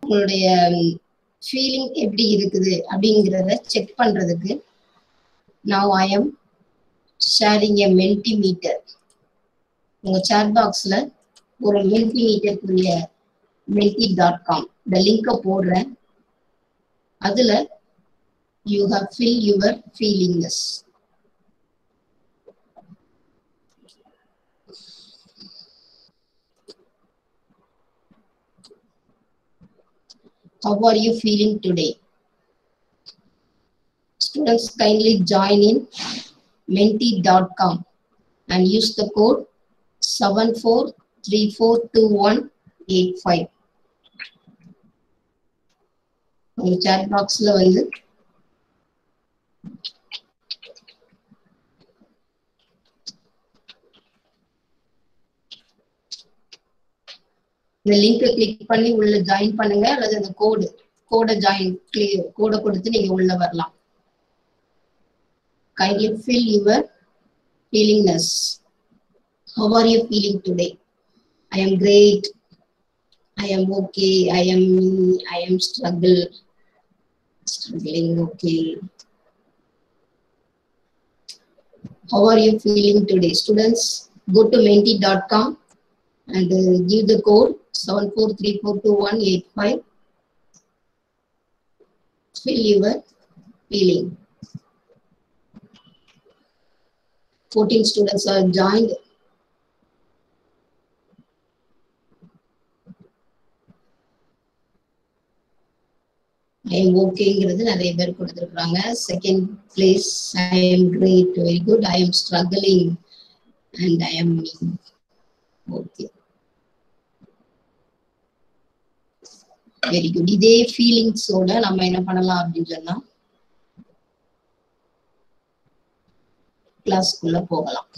உங்களுடைய ஃபீலிங் எப்படி இருக்குது அப்படிங்கிறத செக் பண்றதுக்கு நான் I am sharing a Mentimeter உங்க சேட் பாக்ஸ்ல ஒரு மென்டிமீட்டருக்குரிய மென்டி டாட் காம் இந்த லிங்கை போடுறேன் அதுல you have fill your feelingness How are you feeling today? Students kindly join in menti.com and use the code 74342185. உங்க chat பாக்ஸ்ல வந்து இந்த லிங்கை கிளிக் பண்ணி உள்ள ஜாயின் பண்ணுங்க அல்லது அந்த கோடு கோடை ஜாயின் கோடை கொடுத்து நீங்க உள்ள வரலாம் kindly feel your feelingness how are you feeling today I am great I am okay I am I am struggle struggling okay how are you feeling today students go to menti.com and uh, give the code 74342185 fill your feeling 14 students are joined I am ஓகேங்கிறது நிறைய பேர் கொடுத்துருக்குறாங்க second place I am great very good I am struggling and I am okay very good இதே ஃபீலிங்ஸோட நம்ம என்ன பண்ணலாம் அப்படின்னு சொன்னா கிளாஸ்க்குள்ள போகலாம்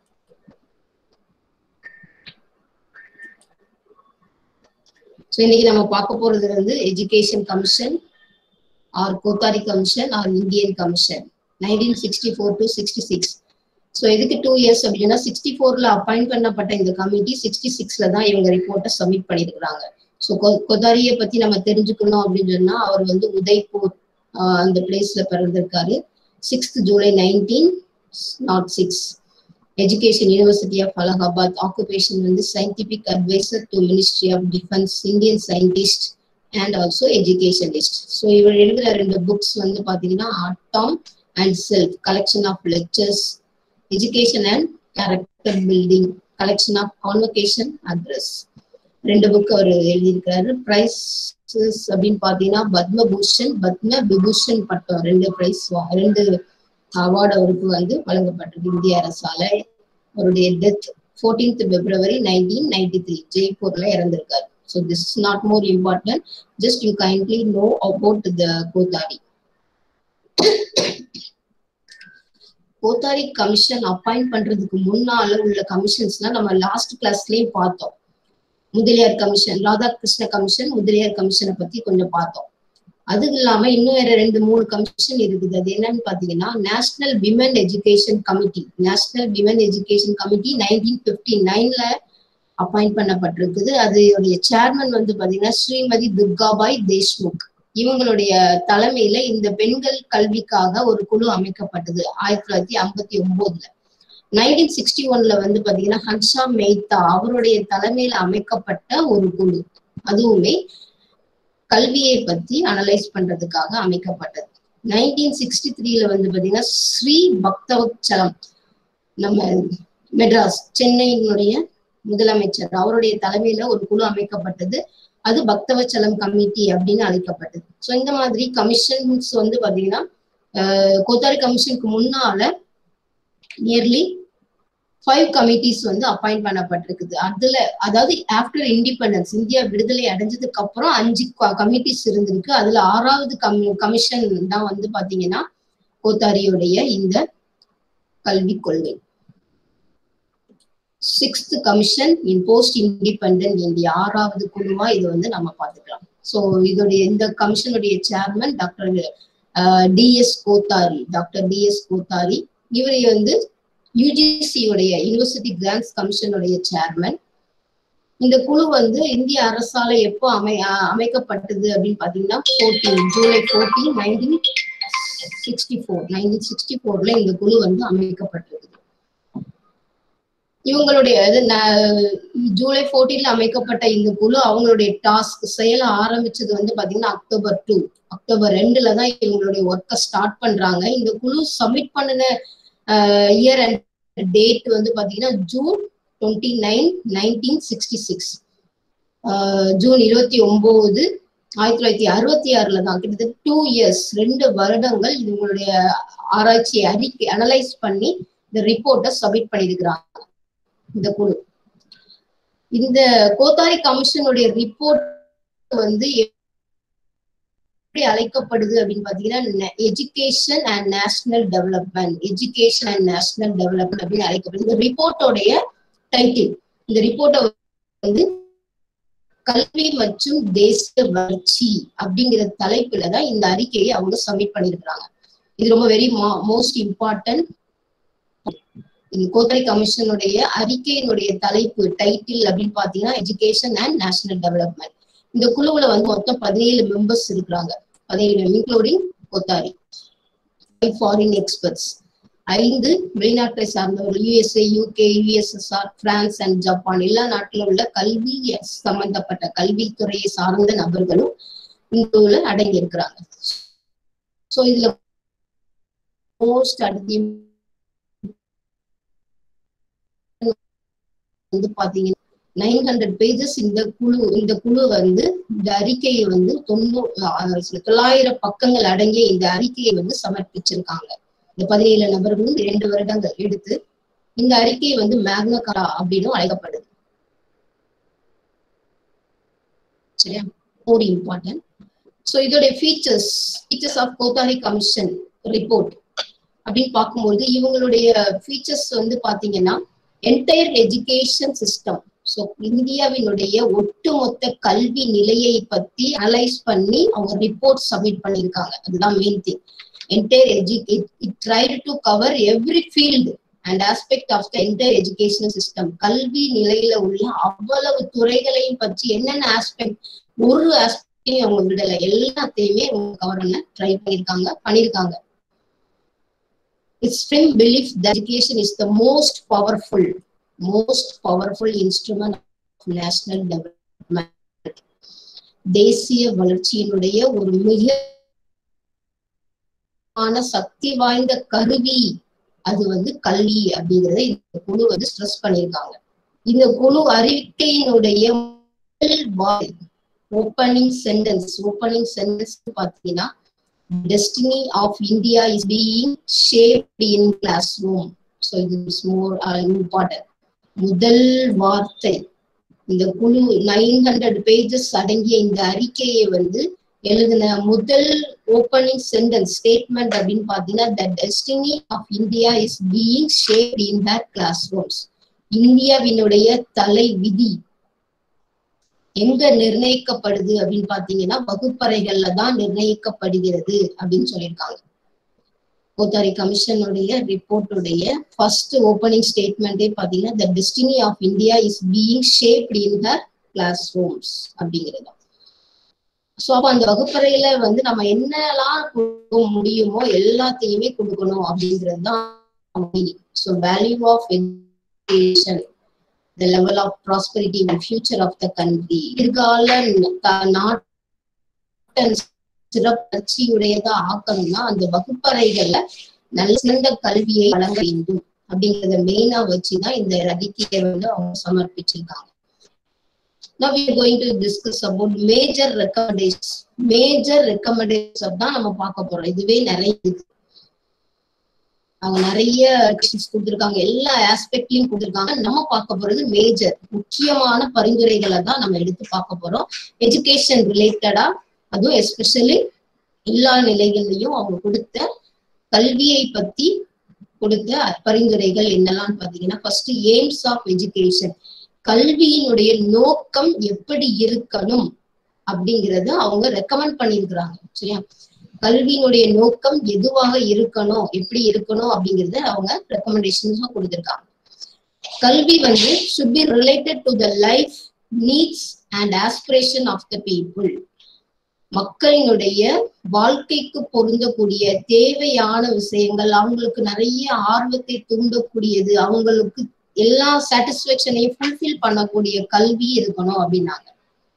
ஸோ இன்னைக்கு நம்ம பார்க்க போறது வந்து education commission or Kothari commission or Indian commission nineteen sixty four to sixty six so எதுக்கு டூ இயர்ஸ் அப்படின்னா சிக்ஸ்டி ஃபோர்ல அப்பாயிண்ட் பண்ணப்பட்ட இந்த கமிட்டி சிக்ஸ்டி சிக்ஸ்ல தான் இவங்க ரிப்போர்ட்டை சப்மிட் பண்ணியிருக்கிறாங்க ஸோ கொதாரியை பத்தி நம்ம தெரிஞ்சுக்கணும் அப்படின்னு சொன்னா அவர் வந்து உதய்பூர் அந்த பிளேஸ்ல பிறந்திருக்காரு sixth July nineteen naught six education university of Allahabad occupation வந்து scientific advisor to ministry of defence Indian scientist and also educationist so இவர் எழுதுற ரெண்டு புக்ஸ் வந்து பார்த்தீங்கன்னா atom and self collection of lectures education and character building collection of convocation address ரெண்டு book அவர் எழுதியிருக்கிறாரு prize அப்படின்னு பார்த்தீங்கன்னா பத்மபூஷன் பத்ம விபூஷன் பட்டம் ரெண்டு பிரைஸ் ரெண்டு அவார்டு அவருக்கு வந்து வழங்கப்பட்டது இந்திய அரசால அவருடைய death fourteenth February nineteen ninety three ஜெய்ப்பூர்ல இறந்திருக்காரு so this is not more important just you kindly know about the Kothari Kothari commission appoint பண்றதுக்கு முன்னால உள்ள கமிஷன்ஸ்லாம் நம்ம லாஸ்ட் கிளாஸ்லயும் பார்த்தோம் முதலியார் கமிஷன் ராதாகிருஷ்ண கமிஷன் முதலியார் கமிஷனை பத்தி கொஞ்சம் பார்த்தோம் அது இல்லாம இன்னும் வேற ரெண்டு மூணு கமிஷன் இருக்குது அது என்னன்னு பாத்தீங்கன்னா national women education committee national women education committee nineteen fifty நைன்ல அப்பாயிண்ட் பண்ணப்பட்டிருக்குது அதோடைய சேர்மன் வந்து பாத்தீங்கன்னா ஸ்ரீமதி துர்காபாய் தேஷ்முக் இவங்களுடைய தலைமையில இந்த பெண்கள் கல்விக்காக ஒரு குழு அமைக்கப்பட்டது ஆயிரத்தி தொள்ளாயிரத்தி ஐம்பத்தி ஒன்பதுல நைன்டீன் சிக்ஸ்டி ஒன்ல வந்து பாத்தீங்கன்னா ஹன்ஷா மேத்தா அவருடைய தலைமையில அமைக்கப்பட்ட ஒரு குழு அதுவுமே கல்வியை பத்தி அனலைஸ் பண்றதுக்காக அமைக்கப்பட்டது நைன்டீன் சிக்ஸ்டி த்ரீல வந்து பாத்தீங்கன்னா ஸ்ரீ பக்தவச்சலம் நம்ம மெட்ராஸ் சென்னையினுடைய முதலமைச்சர் அவருடைய தலைமையில ஒரு குழு அமைக்கப்பட்டது அது பக்தவச்சலம் கமிட்டி அப்படின்னு அழைக்கப்பட்டது ஸோ இந்த மாதிரி கமிஷன்ஸ் வந்து பாத்தீங்கன்னா கோத்தாரி கமிஷனுக்கு முன்னால நியர்லி ஃபைவ் கமிட்டிஸ் வந்து அப்பாயிண்ட் பண்ணப்பட்டிருக்குது அதுல அதாவது ஆஃப்டர் இண்டிபெண்டன்ஸ் இந்தியா விடுதலை அடைஞ்சதுக்கு அப்புறம் அஞ்சு கமிட்டிஸ் இருந்திருக்கு அதுல ஆறாவது கமி கமிஷன் தான் வந்து பாத்தீங்கன்னா கோத்தாரியுடைய இந்த கல்வி கொள்கை sixth commission in post independent India ஆறாவது குழுவா இது வந்து நம்ம பார்த்துக்கலாம் ஸோ இதோடைய இந்த கமிஷனுடைய chairman doctor DS Kothari doctor DS Kothari இவரை வந்து யூஜிசியுடைய யூனிவர்சிட்டி கிராண்ட்ஸ் கமிஷனுடைய சேர்மன் இந்த குழு வந்து இந்திய அரசால எப்போ அமை அ- அமைக்கப்பட்டது அப்படின்னு பாத்தீங்கன்னா fourteen July fourteen nineteen sixty four nineteen sixty ஃபோர்ல இந்த குழு வந்து அமைக்கப்பட்டது இவங்களுடைய இது ந- ஜூலை 14 அமைக்கப்பட்ட இந்த குழு அவங்களுடைய டாஸ்க் செயல ஆரம்பிச்சது வந்து பாத்தீங்கன்னா அக்டோபர் டூ அக்டோபர் ரெண்டுல தான் இவங்களுடைய ஒர்க்கை ஸ்டார்ட் பண்றாங்க இந்த குழு சப்மிட் பண்ணின இயர் அண்ட் டேட் வந்து பாத்தீங்கன்னா June twenty nine nineteen sixty six June இருபத்தி ஒன்பது ஆயிரத்தி தொள்ளாயிரத்தி அறுபத்தி ஆறுல தான் கிட்டத்தட்ட டூ இயர்ஸ் ரெண்டு வருடங்கள் இவங்களுடைய ஆராய்ச்சி அறிக்கை அனலைஸ் பண்ணி இந்த ரிப்போர்ட்டை சப்மிட் பண்ணியிருக்கிறாங்க இந்த குழு இந்த கோத்தாரி கமிஷனுடைய ரிப்போர்ட் வந்து எப்படி அழைக்கப்படுது அப்படின்னு பாத்தீங்கன்னா education and national development education and national development அப்படின்னு அழைக்கப்படுது இந்த ரிப்போர்ட்டோடைய டைட்டில் இந்த ரிப்போர்ட்டை வந்து கல்வி மற்றும் தேசிய வளர்ச்சி அப்படிங்கிற தலைப்புல தான் இந்த அறிக்கையை அவங்க சப்மிட் பண்ணியிருக்கிறாங்க இது ரொம்ப வெரி மோஸ்ட் இம்பார்ட்டன்ட் இந்த கோத்தரி கமிஷனுடைய அறிக்கையினுடைய தலைப்பு டைட்டில் அப்படின்னு பாத்தீங்கன்னா எஜுகேஷன் அண்ட் நேஷனல் டெவலப்மெண்ட் இந்த குழுவுல வந்து மொத்தம் பதினேழு மெம்பர்ஸ் இருக்கிறாங்க பதினேழு இன்க்ளூடிங் கோத்தாரி ஃபாரின் எக்ஸ்பர்ட்ஸ் ஐந்து வெளிநாட்டை சார்ந்தவர்கள் USA UK USSR France and Japan எல்லா நாட்டிலும் உள்ள கல்வி சம்பந்தப்பட்ட கல்வித்துறையை சார்ந்த நபர்களும் இந்த குழுவுல அடங்கி இருக்கிறாங்க சோ இதுல மோஸ்ட் அடுத்து வந்து பாத்தீங்கன்னா நைன் ஹண்ட்ரட் பேஜஸ் இந்த குழு இந்த குழு வந்து இந்த அறிக்கையை வந்து தொண்ணூறு தொள்ளாயிரம் பக்கங்கள் அடங்கிய இந்த அறிக்கையை வந்து சமர்ப்பிச்சிருக்காங்க இந்த பதினேழு நபர்களும் இரண்டு வருடங்கள் எடுத்து இந்த அறிக்கை வந்து மேக்னகரா அப்படின்னு அழைக்கப்படுது சரியா மோர் இம்பார்ட்டன்ட் ஸோ இதோடைய features features of Kothari commission report அப்படின்னு பார்க்கும்போது இவங்களுடைய ஃபீச்சர்ஸ் வந்து பாத்தீங்கன்னா என்டையர் எஜுகேஷன் சிஸ்டம் ஸோ இந்தியாவினுடைய ஒட்டுமொத்த கல்வி நிலையை பத்தி அனலைஸ் பண்ணி அவங்க ரிப்போர்ட் சப்மிட் பண்ணியிருக்காங்க அதுதான் main thing entire edu it tried to cover every field and aspect of the entire educational system கல்வி நிலையில உள்ள அவ்வளவு துறைகளையும் பற்றி என்னென்ன ஆஸ்பெக்ட் ஒரு ஆஸ்பெக்டையும் அவங்க விடலை எல்லாத்தையுமே அவங்க கவர் பண்ண ட்ரை பண்ணியிருக்காங்க பண்ணியிருக்காங்க It's firm belief that education is the most powerful, most powerful instrument of national development. தேசிய வளர்ச்சியினுடைய ஒரு மிக சக்தி வாய்ந்த கருவி அது வந்து கல்வி அப்படிங்கறத இந்த குழு வந்து ஸ்ட்ரெஸ் பண்ணியிருக்காங்க இந்த குழு அறிக்கையினுடைய ஓப்பனிங் சென்டென்ஸ் ஓப்பனிங் சென்டென்ஸ் பாத்தீங்கன்னா destiny of India is being shaped in classroom. So it is more uh, important. முதல் வார்த்தை இந்த குழு நைன் ஹண்ட்ரட் பேஜஸ் அடங்கிய இந்த அறிக்கையை வந்து எழுதின முதல் ஓப்பனிங் சென்டென்ஸ் ஸ்டேட்மெண்ட் அப்படின்னு பாத்தீங்கன்னா the destiny of India is being shaped in her classrooms இந்தியாவினுடைய தலை விதி எங்க நிர்ணயிக்கப்படுது அப்படின்னு பாத்தீங்கன்னா வகுப்பறைகள்ல தான் நிர்ணயிக்கப்படுகிறது அப்படின்னு சொல்லியிருக்காங்க கோத்தாரி கமிஷனுடைய ரிப்போர்ட்டுடைய ஃபர்ஸ்ட் ஓப்பனிங் ஸ்டேட்மெண்டே பாத்தீங்கன்னா the destiny of India is being shaped in her classrooms அப்படிங்கிறது ஸோ அப்போ அந்த வகுப்பறையில வந்து நம்ம என்னெல்லாம் கொடுக்க முடியுமோ எல்லாத்தையுமே கொடுக்கணும் அப்படிங்கிறது தான் so value of education the level of prosperity and future of the country எதிர்கால நாட்டின் சிறப்பச்சியுடையதா ஆக்கணும்னா அந்த வகுப்பறைகள்ல நல்ல சிறந்த கல்வியை வழங்க வேண்டும் அப்படிங்கறத மெயினா வச்சுதான் இந்த அறிக்கையை வந்து அவங்க சமர்ப்பிச்சிருக்காங்க Now we are going to discuss about major recommendations. Major recommendations தான் நம்ம பார்க்க போறோம் இதுவே நிறைய இருக்கு அவங்க நிறைய கொடுத்துருக்காங்க எல்லா ஆஸ்பெக்ட்லயும் கொடுத்துருக்காங்க நம்ம பார்க்க போறது மேஜர் முக்கியமான பரிந்துரைகளை தான் நம்ம எடுத்து பார்க்க போறோம் எஜுகேஷன் ரிலேட்டடா அதுவும் எஸ்பெஷலி எல்லா நிலைகள்லயும் அவங்க கொடுத்த கல்வியை பத்தி கொடுத்த பரிந்துரைகள் என்னெல்லாம் பாத்தீங்கன்னா ஃபர்ஸ்ட் எய்ம்ஸ் ஆஃப் எஜுகேஷன் கல்வியினுடைய நோக்கம் எப்படி இருக்கணும் அப்படிங்கறத அவங்க ரெக்கமெண்ட் பண்ணியிருக்கிறாங்க சரியா கல்வியினுடைய நோக்கம் எதுவாக இருக்கணும் எப்படி இருக்கணும் அப்படிங்கறத அவங்க ரெக்கமெண்டேஷன்ஸும் கொடுத்திருக்காங்க கல்வி வந்து should be related to the life needs and aspiration of the people மக்களினுடைய வாழ்க்கைக்கு பொருந்தக்கூடிய தேவையான விஷயங்கள் அவங்களுக்கு நிறைய ஆர்வத்தை தூண்டக்கூடியது அவங்களுக்கு எல்லா சாட்டிஸ்பேக்ஷனையும் ஃபுல்ஃபில் பண்ணக்கூடிய கல்வி இருக்கணும் அப்படின்னாங்க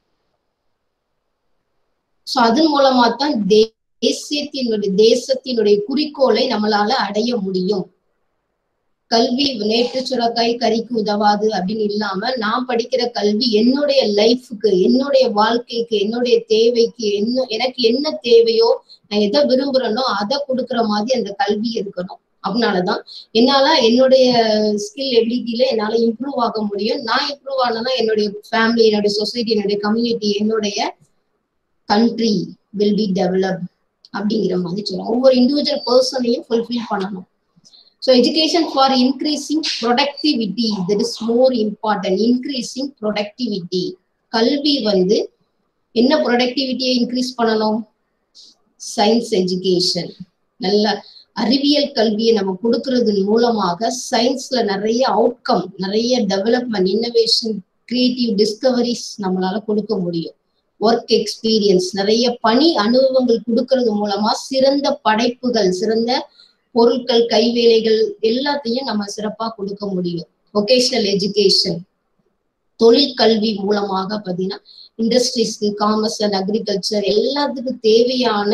சோ அதன் மூலமா தான் தேசியத்தினுடைய தேசத்தினுடைய குறிக்கோளை நம்மளால அடைய முடியும் கல்வி நேற்று சுரக்காய் கறிக்கு உதவாது அப்படின்னு இல்லாம நான் படிக்கிற கல்வி என்னுடைய லைஃபுக்கு என்னுடைய வாழ்க்கைக்கு என்னுடைய தேவைக்கு என்ன எனக்கு என்ன தேவையோ நான் எதை விரும்புறேனோ அதை கொடுக்குற மாதிரி அந்த கல்வி இருக்கணும் அதனாலதான் என்னால என்னுடைய ஸ்கில் எபிலிட்டியில என்னால இம்ப்ரூவ் ஆக முடியும் நான் இம்ப்ரூவ் ஆனேன்னா என்னுடைய ஃபேமிலி என்னுடைய சொசைட்டி என்னுடைய கம்யூனிட்டி என்னுடைய கண்ட்ரி வில் பி டெவலப் அப்படிங்கிற மாதிரி சொல்லுவோம் ஒவ்வொரு இண்டிவிஜுவல் பர்சனையும் ஃபுல்ஃபில் பண்ணணும் so education for increasing productivity that is more important increasing productivity கல்வி வந்து என்ன ப்ரொடக்டிவிட்டியை இன்க்ரீஸ் பண்ணணும் சயின்ஸ் எஜுகேஷன் நல்ல அறிவியல் கல்வியை நம்ம கொடுக்கறது மூலமாக சயின்ஸ்ல நிறைய அவுட்கம் நிறைய டெவலப்மெண்ட் இன்னோவேஷன் கிரியேட்டிவ் டிஸ்கவரிஸ் நம்மளால கொடுக்க முடியும் ஒர்க் எக்ஸ்பீரியன்ஸ் நிறைய பணி அனுபவங்கள் கொடுக்கறது மூலமா சிறந்த படைப்புகள் சிறந்த பொருட்கள் கைவேலைகள் எல்லாத்தையும் நம்ம சிறப்பா கொடுக்க முடியும் ஒகேஷனல் எஜுகேஷன் தொழில் கல்வி மூலமாக பாத்தீங்கன்னா இண்டஸ்ட்ரீஸ்க்கு காமர்ஸ் அண்ட் அக்ரிகல்ச்சர் எல்லாத்துக்கும் தேவையான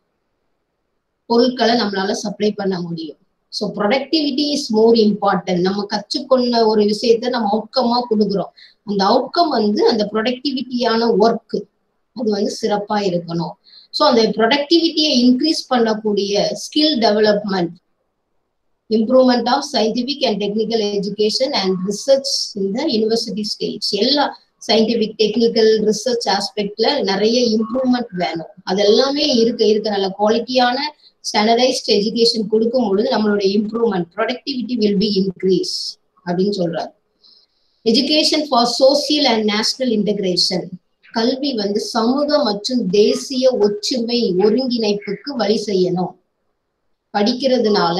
பொருட்களை நம்மளால சப்ளை பண்ண முடியும் so productivity is more important நம்ம கற்றுக்கொண்ட ஒரு விஷயத்த நம்ம அவுட்கமா கொடுக்குறோம் அந்த அவுட்கம் வந்து அந்த ப்ரொடக்டிவிட்டியான ஒர்க் அது வந்து சிறப்பா இருக்கணும் ஸோ அந்த ப்ரொடக்டிவிட்டியை இன்க்ரீஸ் பண்ணக்கூடிய skill development improvement of scientific and technical education and research இந்த யூனிவர்சிட்டி ஸ்டேஜ் எல்லா சயின்டிபிக் டெக்னிக்கல் ரிசர்ச் ஆஸ்பெக்ட்ல நிறைய இம்ப்ரூவ்மெண்ட் வேணும் அது எல்லாமே இருக்க இருக்க நல்ல குவாலிட்டியான ஸ்டாண்டர்டைஸ்ட் எஜுகேஷன் கொடுக்கும் பொழுது நம்மளுடைய improvement productivity will be increase அப்படின்னு சொல்றாரு education for social and national integration கல்வி வந்து சமூக மற்றும் தேசிய ஒற்றுமை ஒருங்கிணைப்புக்கு வழி செய்யணும் படிக்கிறதுனால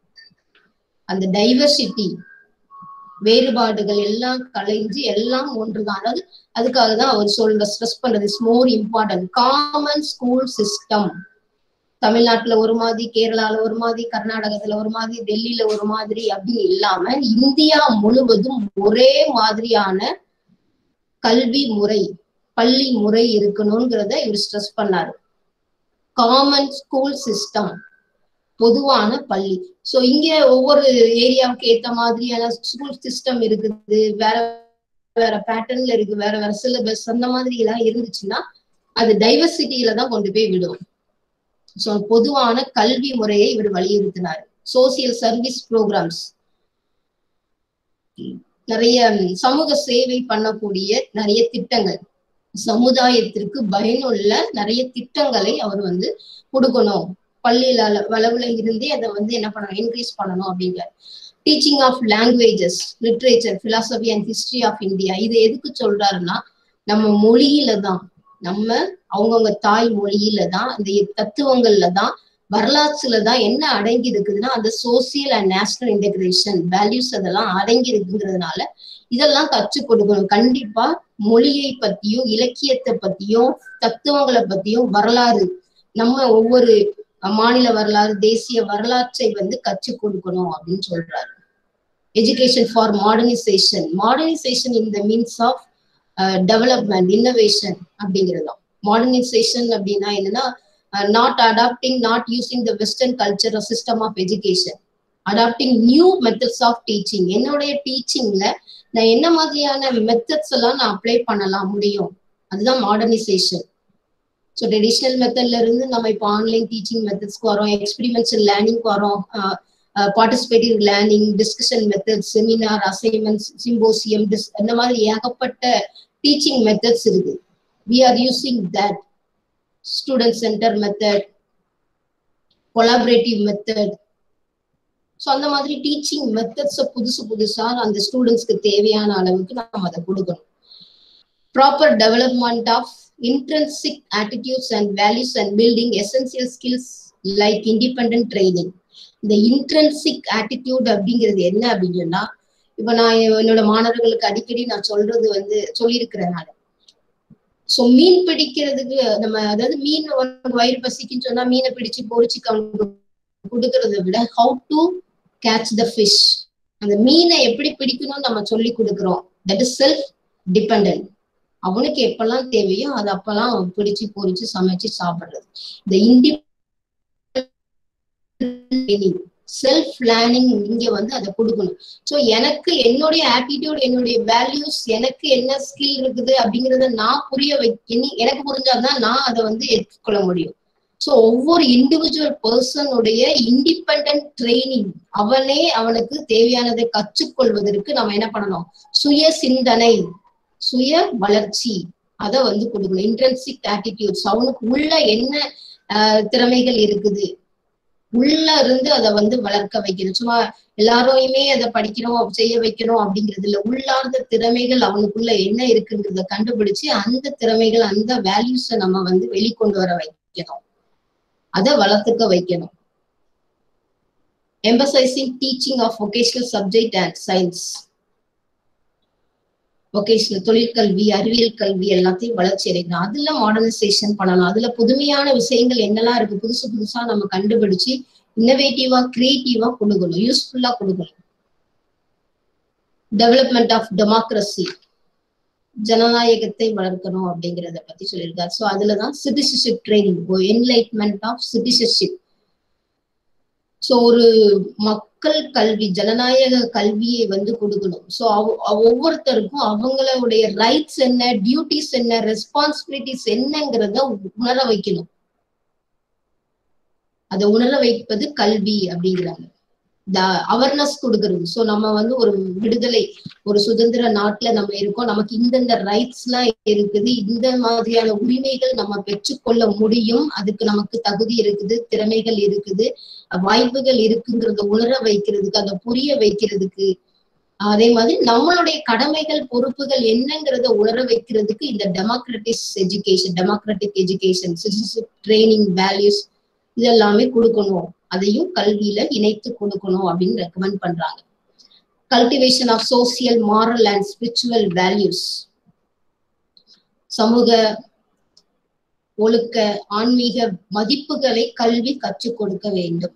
அந்த டைவர்சிட்டி வேறுபாடுகள் எல்லாம் கலைஞ்சு எல்லாம் ஒன்றுதான் அதாவது அதுக்காக தான் அவர் சொல்ற ஸ்ட்ரெஸ் பண்றது is more important common school system தமிழ்நாட்டுல ஒரு மாதிரி கேரளால ஒரு மாதிரி கர்நாடகத்துல ஒரு மாதிரி டெல்லியில ஒரு மாதிரி அப்படின்னு இல்லாம இந்தியா முழுவதும் ஒரே மாதிரியான கல்வி முறை பள்ளி முறை இருக்கணுங்கிறத இவர் ஸ்ட்ரெஸ் பண்ணாரு காமன் ஸ்கூல் சிஸ்டம் பொதுவான பள்ளி சோ இங்க ஒவ்வொரு ஏரியாவுக்கு ஏத்த மாதிரியான ஸ்கூல் சிஸ்டம் இருக்குது வேற வேற பேட்டர்ன்ல இருக்கு வேற வேற சிலபஸ் அந்த மாதிரி எல்லாம் இருந்துச்சுன்னா அது டைவர்சிட்டியில தான் கொண்டு போய் விடும் ஸோ பொதுவான கல்வி முறையை இவர் வலியுறுத்தினார் சோசியல் சர்வீஸ் ப்ரோக்ராம்ஸ் நிறைய சமூக சேவை பண்ணக்கூடிய நிறைய திட்டங்கள் சமுதாயத்திற்கு பயனுள்ள நிறைய திட்டங்களை அவர் வந்து கொடுக்கணும் பள்ளியில அளவுல இருந்தே அதை வந்து என்ன பண்ணணும் இன்க்ரீஸ் பண்ணணும் அப்படிங்கிற teaching of languages literature philosophy and history of India இது எதுக்கு சொல்றாருன்னா நம்ம மொழியில தான் நம்ம அவங்கவுங்க தாய் மொழியில தான் இந்த தத்துவங்கள்ல தான் வரலாற்றுல தான் என்ன அடங்கி இருக்குதுன்னா அந்த social and national integration values அதெல்லாம் அடங்கி இருக்குங்கிறதுனால இதெல்லாம் கற்றுக் கொடுக்கணும் கண்டிப்பா மொழியை பத்தியும் இலக்கியத்தை பத்தியும் தத்துவங்களை பத்தியும் வரலாறு நம்ம ஒவ்வொரு மாநில வரலாறு தேசிய வரலாற்றை வந்து கற்றுக் கொடுக்கணும் அப்படின்னு சொல்றாரு education for modernisation modernisation in the means of development innovation அப்படிங்கிறதும் மாடர்னைசேஷன் அப்படின்னா என்னன்னா not adapting not using the western culture system of education adapting new methods of teaching என்னுடைய டீச்சிங்ல நான் என்ன மாதிரியான மெத்தட்ஸ் எல்லாம் நான் அப்ளை பண்ணலாம் முடியும் அதுதான் மாடர்னைசேஷன் ஸோ ட்ரெடிஷ்னல் மெத்தட்ல இருந்து நம்ம இப்போ ஆன்லைன் டீச்சிங் மெத்தட்ஸ்க்கு வரோம் எக்ஸ்பெரிமென்ஷியல் லேர்னிங்க்கு வரோம் participative learning discussion method seminar assignments symposium this அந்த மாதிரி ஏகப்பட்ட டீச்சிங் மெத்தட்ஸ் இருக்கு we are using that student centre method collaborative method so அந்த மாதிரி டீச்சிங் மெத்தட்ஸை புதுசு புதுசா அந்த ஸ்டூடெண்ட்ஸ்க்கு தேவையான அளவுக்கு நம்ம அதை கொடுக்கணும் proper development of intrinsic attitudes and values and building essential skills like independent training இந்த இன்ட்ரென்சிக் ஆட்டிடியூட் அப்படிங்கிறது என்ன அப்படின்னு சொன்னா இப்ப நான் என்னோட மாணவர்களுக்கு அடிக்கடி நான் சொல்றது வந்து சொல்லியிருக்கிறேன் நான் சோ மீன் பிடிக்கிறதுக்கு நம்ம அதாவது மீன் உனக்கு வயிறு பசிக்குன்னு சொன்னா மீனை பிடிச்சு பொரிச்சு அவனுக்கு கொடுக்கறத விட how to catch the fish அந்த மீனை எப்படி பிடிக்கணும்னு நம்ம சொல்லி கொடுக்குறோம் தட் இஸ் செல்ஃப் டிபெண்ட் அவனுக்கு எப்பெல்லாம் தேவையோ அது அப்பெல்லாம் பிடிச்சு பொரிச்சு சமைச்சு சாப்பிடுறது இந்த இண்டி செல்ஃப் லேர்னிங் இங்க வந்து அதை கொடுக்கணும் ஸோ எனக்கு என்னுடைய ஆட்டிடியூட் என்னுடைய வேல்யூஸ் எனக்கு என்ன ஸ்கில் இருக்குது அப்படிங்கறத நான் புரிய வைக்க எனக்கு புரிஞ்சாதான் நான் அதை வந்து ஏற்றுக்கொள்ள முடியும் ஸோ ஒவ்வொரு இண்டிவிஜுவல் பர்சனுடைய இண்டிபெண்ட் ட்ரைனிங் அவனே அவனுக்கு தேவையானதை கற்றுக்கொள்வதற்கு நம்ம என்ன பண்ணணும் சுய சிந்தனை சுய வளர்ச்சி அதை வந்து கொடுக்கணும் இன்ட்ரென்சிக் ஆட்டிடியூட்ஸ் அவனுக்கு உள்ள என்ன திறமைகள் இருக்குது உள்ள இருந்து அதை வந்து வளர்க்க வைக்கணும் சும்மா எல்லாரையுமே அதை படிக்கணும் செய்ய வைக்கணும் அப்படிங்கிறது இல்ல உள்ளார்ந்த திறமைகள் அவனுக்குள்ள என்ன இருக்குங்கிறத கண்டுபிடிச்சு அந்த திறமைகள் அந்த வேல்யூஸை நம்ம வந்து வெளிக்கொண்டு வர வைக்கணும் அதை வளர்த்துக்க வைக்கணும் emphasising teaching of vocational subject and science vocational தொழிற்கல்வி அறிவியல் கல்வி எல்லாத்தையும் வளர்ச்சி அடைக்கணும் அதுல மாடர்னைசேஷன் பண்ணலாம் அதுல புதுமையான விஷயங்கள் என்னெல்லாம் இருக்கு புதுசு புதுசா நம்ம கண்டுபிடிச்சு இன்னோவேட்டிவா கிரியேட்டிவா கொடுக்கணும் யூஸ்ஃபுல்லா கொடுக்கணும் டெவலப்மெண்ட் ஆஃப் டெமோக்ரஸி ஜனநாயகத்தை வளர்க்கணும் அப்படிங்கிறத பத்தி சொல்லியிருக்காரு ஸோ அதுலதான் citizenship training enlightenment of citizenship so ஒரு மக்கள் கல்வி ஜனநாயக கல்வியை வந்து கொடுக்கணும் ஸோ ஒவ்வொருத்தருக்கும் அவங்களுடைய ரைட்ஸ் என்ன டியூட்டிஸ் என்ன ரெஸ்பான்சிபிலிட்டிஸ் என்னங்கிறத உணர வைக்கணும் அதை உணர வைப்பது கல்வி அப்படிங்கிறாங்க அவேர்னஸ் கொடுக்கறது ஸோ நம்ம வந்து ஒரு விடுதலை ஒரு சுதந்திர நாட்டுல நம்ம இருக்கோம் நமக்கு இந்தந்த ரைட்ஸ் எல்லாம் இருக்குது இந்த மாதிரியான உரிமைகள் நம்ம பெற்றுக்கொள்ள முடியும் அதுக்கு நமக்கு தகுதி இருக்குது திறமைகள் இருக்குது வாய்ப்புகள் இருக்குங்கிறத உணர வைக்கிறதுக்கு அதை புரிய வைக்கிறதுக்கு அதே மாதிரி நம்மளுடைய கடமைகள் பொறுப்புகள் என்னங்கிறத உணர வைக்கிறதுக்கு இந்த democratise education democratic education citizenship training values இதெல்லாமே கொடுக்கணும் அதையும் கல்வியில இணைத்து கொடுக்கணும் அப்படின்னு ரெக்கமெண்ட் பண்றாங்க cultivation of social moral and spiritual values சமூக ஒழுக்க ஆன்மீக மதிப்புகளை கல்வி கற்றுக் கொடுக்க வேண்டும்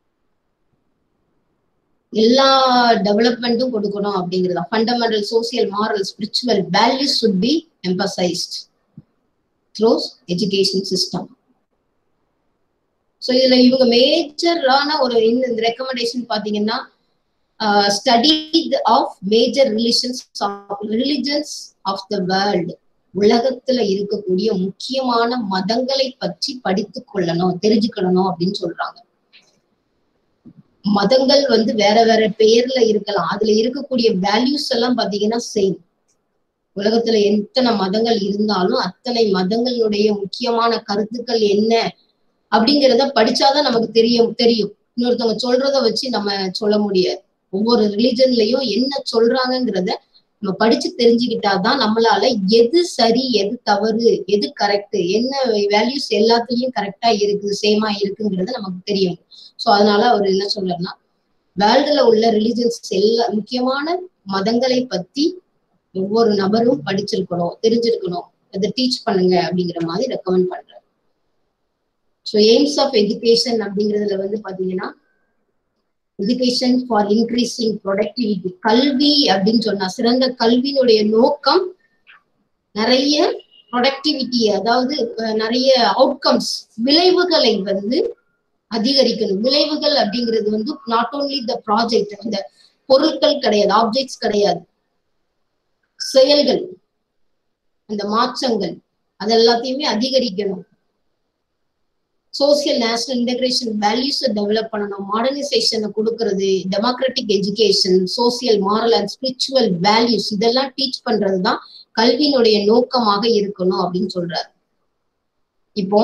எல்லா டெவலப்மெண்ட்டும் கொடுக்கணும் அப்படிங்கிறதா fundamental social moral spiritual values should be emphasised through education system so இதுல இவங்க மேஜரான ஒரு இந்த ரெக்கமெண்டேஷன் பாத்தீங்கன்னா study of major relations religions of the world உலகத்துல இருக்கக்கூடிய முக்கியமான மதங்களை பற்றி படித்து கொள்ளணும் தெரிஞ்சுக்கணும் அப்படின்னு சொல்றாங்க மதங்கள் வந்து வேற வேற பெயர்ல இருக்கலாம் அதுல இருக்கக்கூடிய வேல்யூஸ் எல்லாம் பாத்தீங்கன்னா சேம் உலகத்துல எத்தனை மதங்கள் இருந்தாலும் அத்தனை மதங்களுடைய முக்கியமான கருத்துக்கள் என்ன அப்படிங்கிறத படிச்சாதான் நமக்கு தெரியும் தெரியும் இன்னொருத்தவங்க சொல்றத வச்சு நம்ம சொல்ல முடியாது ஒவ்வொரு ரிலிஜன்லயும் என்ன சொல்றாங்கிறத நம்ம படிச்சு தெரிஞ்சுக்கிட்டாதான் நம்மளால எது சரி எது தவறு எது கரெக்ட் என்ன வேல்யூஸ் எல்லாத்துலயும் கரெக்டா இருக்குது சேமா இருக்குங்கிறது நமக்கு தெரியும் ஸோ அதனால அவர் என்ன சொல்றாருன்னா வேர்ல்டுல உள்ள ரிலிஜன்ஸ் எல்லா முக்கியமான மதங்களை பத்தி ஒவ்வொரு நபரும் படிச்சிருக்கணும் தெரிஞ்சிருக்கணும் அதை டீச் பண்ணுங்க அப்படிங்கிற மாதிரி ரெக்கமெண்ட் பண்றாரு ஸோ எய்ம்ஸ் ஆஃப் எஜுகேஷன் அப்படிங்கிறதுல வந்து பாத்தீங்கன்னா எஜுகேஷன் ஃபார் இன்க்ரீசிங் ப்ரொடக்டிவிட்டி கல்வி அப்படின்னு சொன்னா சிறந்த கல்வியினுடைய நோக்கம் நிறைய ப்ரொடக்டிவிட்டி அதாவது நிறைய அவுட்கம்ஸ் விளைவுகளை வந்து அதிகரிக்கணும் விளைவுகள் அப்படிங்கிறது வந்து நாட் ஓன்லி த ப்ராஜெக்ட் அந்த பொருட்கள் கிடையாது ஆப்ஜெக்ட்ஸ் கிடையாது செயல்கள் அந்த மாற்றங்கள் அது எல்லாத்தையுமே அதிகரிக்கணும் சோசியல் நேஷனல் இன்டகிரேஷன் வேல்யூஸை டெவலப் பண்ணணும் மாடர்னைசேஷனை கொடுக்கறது democratic education social moral and spiritual values இதெல்லாம் டீச் பண்றது தான் கல்வியினுடைய நோக்கமாக இருக்கணும் அப்படின்னு சொல்றாரு இப்போ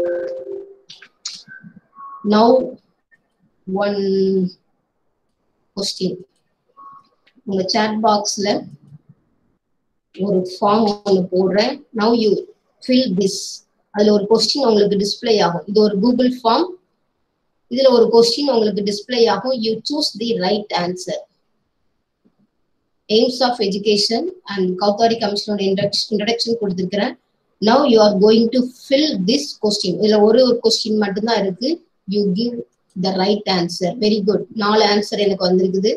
நவ் ஒன் கொஸ்டின் உங்க சாட் பாக்ஸ்ல ஒரு ஃபார்ம் ஒன்று போடுறேன் நவ் யூ ஃபில் திஸ் அதுல ஒரு கொஸ்டின் உங்களுக்கு டிஸ்பிளே ஆகும் இது ஒரு கூகுள் ஃபார்ம் இதுல ஒரு கொஸ்டின் உங்களுக்கு டிஸ்பிளே ஆகும் you choose the right answer aims of education and Kothari கமிஷனோட இன்ட்ரடக்ஷன் கொடுத்துருக்கிறேன் now you are going to fill this question இதுல ஒரு ஒரு கொஸ்டின் மட்டும்தான் இருக்கு you give the right answer very good நாலு ஆன்சர் எனக்கு வந்திருக்குது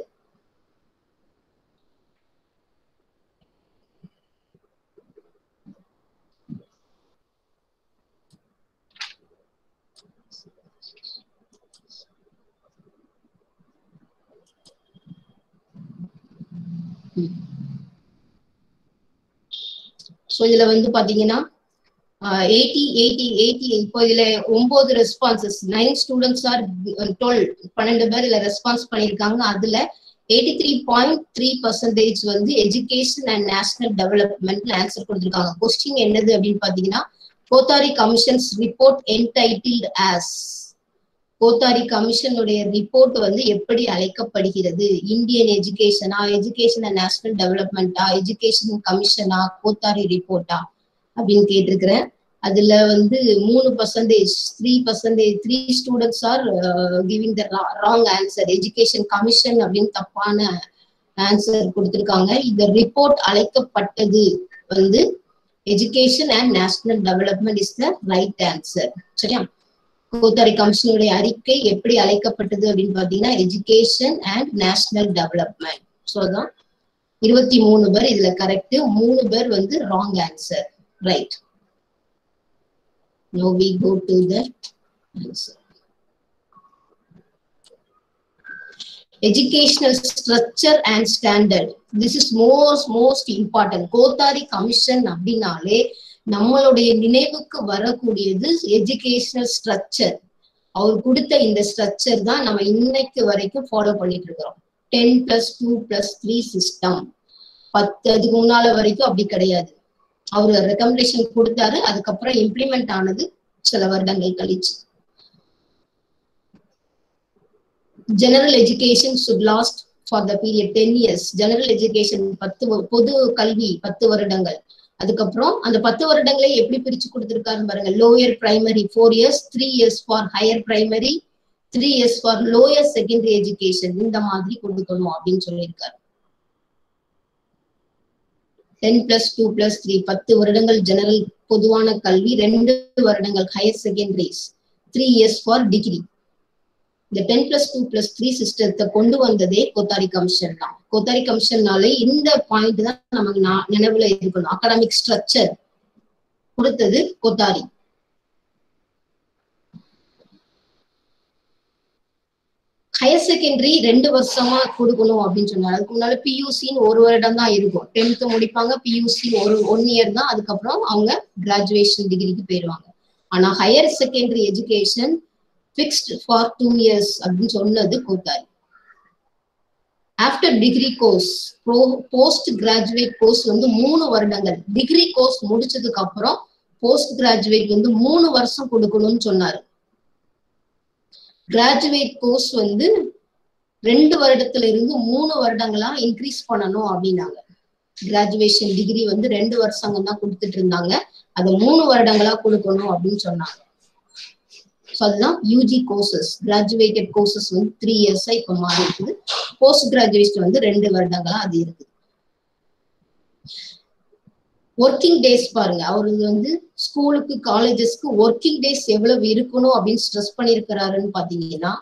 ஸோ இதுல வந்து பாத்தீங்கன்னா எயிட்டி எயிட்டி எயிட்டி இப்போ இதுல ஒன்பது responses nine students are twelve பன்னெண்டு பேர் இதுல ரெஸ்பான்ஸ் பண்ணியிருக்காங்க அதுல eighty three point three percentage வந்து எஜுகேஷன் அண்ட் நேஷனல் டெவலப்மெண்ட்ல ஆன்சர் கொடுத்துருக்காங்க கொஸ்டின் என்னது அப்படின்னு பாத்தீங்கன்னா Kothari commission's report entitled as Kothari கமிஷனுடைய ரிப்போர்ட் வந்து எப்படி அழைக்கப்படுகிறது இந்தியன் எஜுகேஷனா எஜுகேஷன் அண்ட் நேஷனல் டெவலப்மெண்டா எஜுகேஷன் கமிஷனா கோத்தாரி ரிப்போர்ட்டா அப்படின்னு கேட்டிருக்கிறேன் அதுல வந்து மூணு percentage three percentage three students are giving the wrong answer education commission அப்படின்னு தப்பான ஆன்சர் கொடுத்திருக்காங்க இந்த ரிப்போர்ட் அழைக்கப்பட்டது வந்து education and national development is the right answer சரியா கோத்தாரி கமிஷனுடைய அறிக்கை எப்படி அழைக்கப்பட்டது அப்படின்னு பாத்தீங்கன்னா education and national development so தான் இருபத்தி மூணு பேர் இதுல கரெக்ட் மூணு பேர் வந்து wrong answer right Now we go to the answer. Educational structure and standard. This is most most important. Kothari commission அப்படின்னாலே நம்மளுடைய நினைவுக்கு வரக்கூடியது எஜுகேஷனல் ஸ்ட்ரக்சர் அவர் கொடுத்த இந்த ஸ்ட்ரக்சர் தான் நம்ம இன்னைக்கு வரைக்கும் ஃபாலோ பண்ணிட்டு இருக்கிறோம் ten plus two plus three system பத்து அதுக்கு முன்னால வரைக்கும் அப்படி கிடையாது அவர் ரெக்கமெண்டேஷன் கொடுத்தாரு அதுக்கப்புறம் இம்ப்ளிமெண்ட் ஆனது சில வருடங்கள் கழிச்சு general education should last for the period ten years general education பத்து பொது கல்வி பத்து வருடங்கள் அதுக்கப்புறம் அந்த பத்து வருடங்களை எப்படி பிரிச்சு கொடுத்திருக்காரு பாருங்க lower primary four years three years for higher primary three years for lower secondary education இந்த மாதிரி கொடுக்கணும் அப்படின்னு சொல்லியிருக்காரு ten plus two plus three பத்து வருடங்கள் ஜெனரல் பொதுவான கல்வி ரெண்டு வருடங்கள் higher secondaries three years for degree இந்த ten plus two plus three சிஸ்டத்தை கொண்டு வந்ததே கோத்தாரி கமிஷன் தான் கோத்தாரி கமிஷன்னாலே இந்த பாயிண்ட் தான் நமக்கு நினைவுல இருக்கணும் அகாடமிக் ஸ்ட்ரக்சர் கொடுத்தது கோத்தாரி ஹையர் செகண்டரி ரெண்டு வருஷமா கொடுக்கணும் அப்படின்னு சொன்னாங்க அதுக்கு முன்னால பியூசின்னு ஒரு வருடம் தான் இருக்கும் டென்த் முடிப்பாங்க பியூசி ஒரு ஒன் இயர் தான் அதுக்கப்புறம் அவங்க கிராஜுவேஷன் டிகிரிக்கு போயிடுவாங்க ஆனா higher secondary education fixed for two years அப்படின்னு சொன்னது Kothari after degree course post graduate course வந்து மூணு வருடங்கள் டிகிரி கோர்ஸ் முடிச்சதுக்கு அப்புறம் போஸ்ட் கிராஜுவேட் வந்து மூணு வருஷம் கொடுக்கணும்னு சொன்னாரு கிராஜுவேட் கோர்ஸ் வந்து ரெண்டு வருடத்துல இருந்து மூணு வருடங்களா இன்க்ரீஸ் பண்ணணும் அப்படின்னாங்க கிராஜுவேஷன் டிகிரி வந்து ரெண்டு வருஷங்க தான் கொடுத்துட்டு இருந்தாங்க அதை மூணு வருடங்களா கொடுக்கணும் அப்படின்னு சொன்னாங்க ஸோ அதுதான் யூஜி கோர்சஸ் கிராஜுவேட்டட் கோர்சஸ் வந்து த்ரீ இயர்ஸா இப்ப மாறி இருக்குது போஸ்ட் கிராஜுவேஷன் வந்து ரெண்டு வருடங்களா அது இருக்குது ஒர்க்கிங் டேஸ் பாருங்க அவருக்கு வந்து ஸ்கூலுக்கு காலேஜஸ்க்கு ஒர்க்கிங் டேஸ் எவ்வளவு இருக்கணும் அப்படின்னு ஸ்ட்ரெஸ் பண்ணிருக்கிறாருன்னு பாத்தீங்கன்னா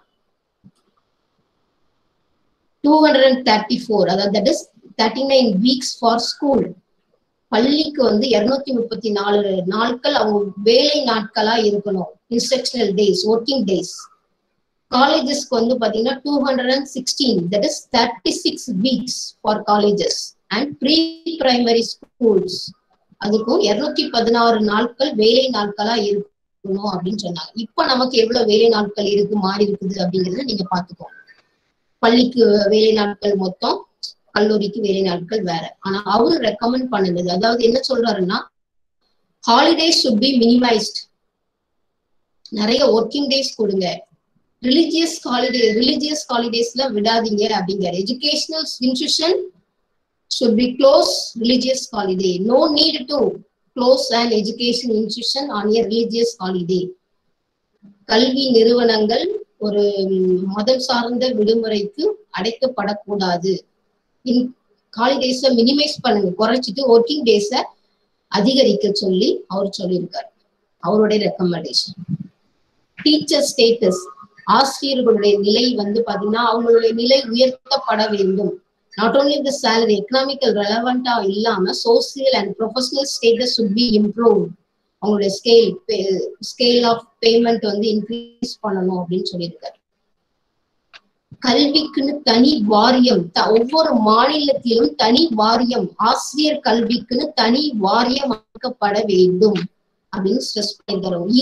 two hundred and thirty four அதாவது that is thirty nine weeks for school பள்ளிக்கு வந்து இருநூத்தி முப்பத்தி நாலு நாட்கள் அவங்க வேலை நாட்களா இருக்கணும் இன்ஸ்ட்ரக்ஷனல் டேஸ் ஒர்க்கிங் டேஸ் காலேஜஸ்க்கு வந்து பாத்தீங்கன்னா two hundred and sixteen that is thirty six weeks for colleges and pre primary schools அதுக்கும் இருநூத்தி பதினாறு நாட்கள் வேலை நாட்களா இருக்கணும் அப்படின்னு சொன்னாங்க இப்ப நமக்கு எவ்வளவு வேலை நாட்கள் இருக்கு மாறி இருக்குது அப்படிங்கறத நீங்க பாத்துக்கோங்க பள்ளிக்கு வேலை நாட்கள் மொத்தம் கல்லூரிக்கு வேலை நாட்கள் வேற ஆனா அவரு ரெக்கமெண்ட் பண்ணுனது அதாவது என்ன சொல்றாருன்னா ஹாலிடேஸ் சுட் பி மினிமைஸ்ட் நிறைய ஒர்க்கிங் டேஸ் கொடுங்க ரிலிஜியஸ் ஹாலிடே ரிலிஜியஸ் ஹாலிடேஸ்ல விடாதீங்க அப்படிங்கிற educational institution should be close religious holiday. No need to close an education institution on a religious holiday. கல்வி நிறுவனங்கள் ஒரு மதம் சார்ந்த விடுமுறைக்கு அடைக்கப்படக்கூடாது இன் ஹாலிடேஸை மினிமைஸ் பண்ணுங்க குறைச்சிட்டு ஒர்க்கிங் டேஸை அதிகரிக்க சொல்லி அவர் சொல்லியிருக்காரு அவருடைய ரெக்கமெண்டேஷன் டீச்சர் ஸ்டேட்டஸ் ஆசிரியர்களுடைய நிலை வந்து பாத்தீங்கன்னா அவங்களுடைய நிலை உயர்த்தப்பட வேண்டும் not only the salary economical ரெலவெண்டா இல்லாம social and professional status should be improve அவங்களுடைய ஸ்கேல் ஸ்கேல் ஆஃப் பேமெண்ட் வந்து இன்க்ரீஸ் பண்ணணும் அப்படின்னு சொல்லியிருக்காரு கல்விக்குன்னு தனி வாரியம் ஒவ்வொரு மாநிலத்திலும் தனி வாரியம் ஆசிரியர் கல்விக்குன்னு தனி வாரியம் அமைக்கப்பட வேண்டும் அப்படின்னு ஸ்ட்ரெஸ் பண்ணிருக்காரு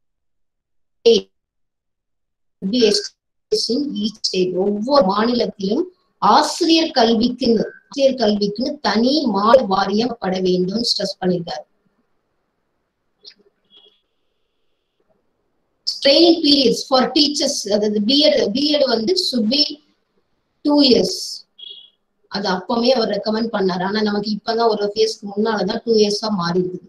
ஒவ்வொரு மாநிலத்திலும் ஆசிரியர் கல்விக்குன்னு ஆசிரியர் கல்விக்குன்னு தனி மாநில வாரியம் பட வேண்டும் ஸ்ட்ரெஸ் பண்ணிருக்காரு ட்ரைனிங் பீரியட்ஸ் ஃபார் டீச்சர்ஸ் அதாவது பிஎட் பிஎட் வந்து சுபி டூ இயர்ஸ் அது அப்பவே அவர் ரெக்கமெண்ட் பண்ணாரு ஆனா நமக்கு இப்பதான் ஒரு ஃபேஸ்க்கு முன்னாலதான் டூ இயர்ஸா மாறி இருக்குது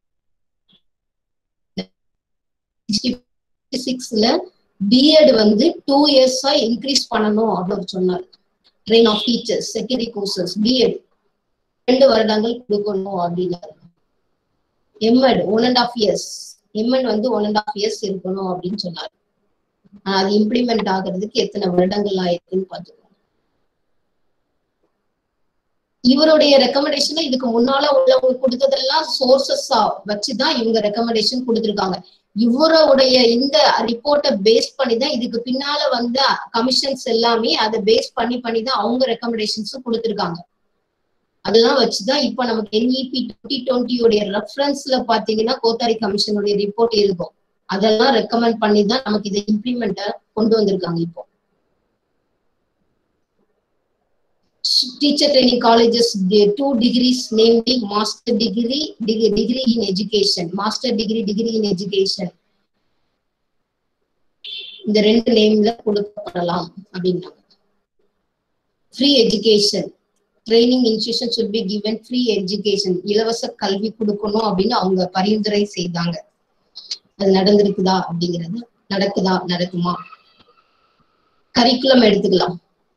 சிக்ஸ்ல பிஎட் வந்து டூ இயர்ஸா இன்க்ரீஸ் பண்ணணும் அப்படின்னு சொன்னார் train of teachers secondary courses BEd ரெண்டு வருடங்கள் கொடுக்கணும் அப்படின்னாரு MEd one and half years MN வந்து ஒன் அண்ட் ஆஃப் இயர்ஸ் இருக்கணும் அப்படின்னு சொன்னாரு அது இம்ப்ளிமெண்ட் ஆகுறதுக்கு எத்தனை வருடங்கள் ஆயிருக்குன்னு பார்த்துக்கோங்க இவருடைய ரெக்கமெண்டேஷன் இதுக்கு முன்னால உள்ளவங்க கொடுத்ததெல்லாம் சோர்சஸ் வச்சுதான் இவங்க ரெக்கமெண்டேஷன் கொடுத்திருக்காங்க இவருடைய இந்த ரிப்போர்ட்டை பேஸ் பண்ணி தான் இதுக்கு பின்னால வந்த கமிஷன்ஸ் எல்லாமே அதை பேஸ் பண்ணி பண்ணி தான் அவங்க ரெக்கமெண்டேஷன்ஸும் கொடுத்திருக்காங்க அதெல்லாம் வச்சுதான் இப்ப நமக்கு என்இபி டுவெண்ட்டி டுவெண்ட்டியோடைய ரெஃபரன்ஸ்ல பாத்தீங்கன்னா கோத்தாரி கமிஷனுடைய ரிப்போர்ட் இருக்கும் அதெல்லாம் ரெக்கமெண்ட் பண்ணி தான் நமக்கு இதை இம்ப்ளிமெண்ட்ட கொண்டு வந்திருக்காங்க இப்போ teacher training colleges two degrees namely master degree degree in education master degree degree in education இந்த ரெண்டு நேம்ல கொடுக்கப்படலாம் அப்படின்னாங்க free education training institution should be given free education இலவச கல்வி கொடுக்கணும் அப்படின்னு அவங்க பரிந்துரை செய்தாங்க அது நடந்திருக்குதா அப்படிங்கிறது நடக்குதா நடக்குமா கரிக்குலம் எடுத்துக்கலாம்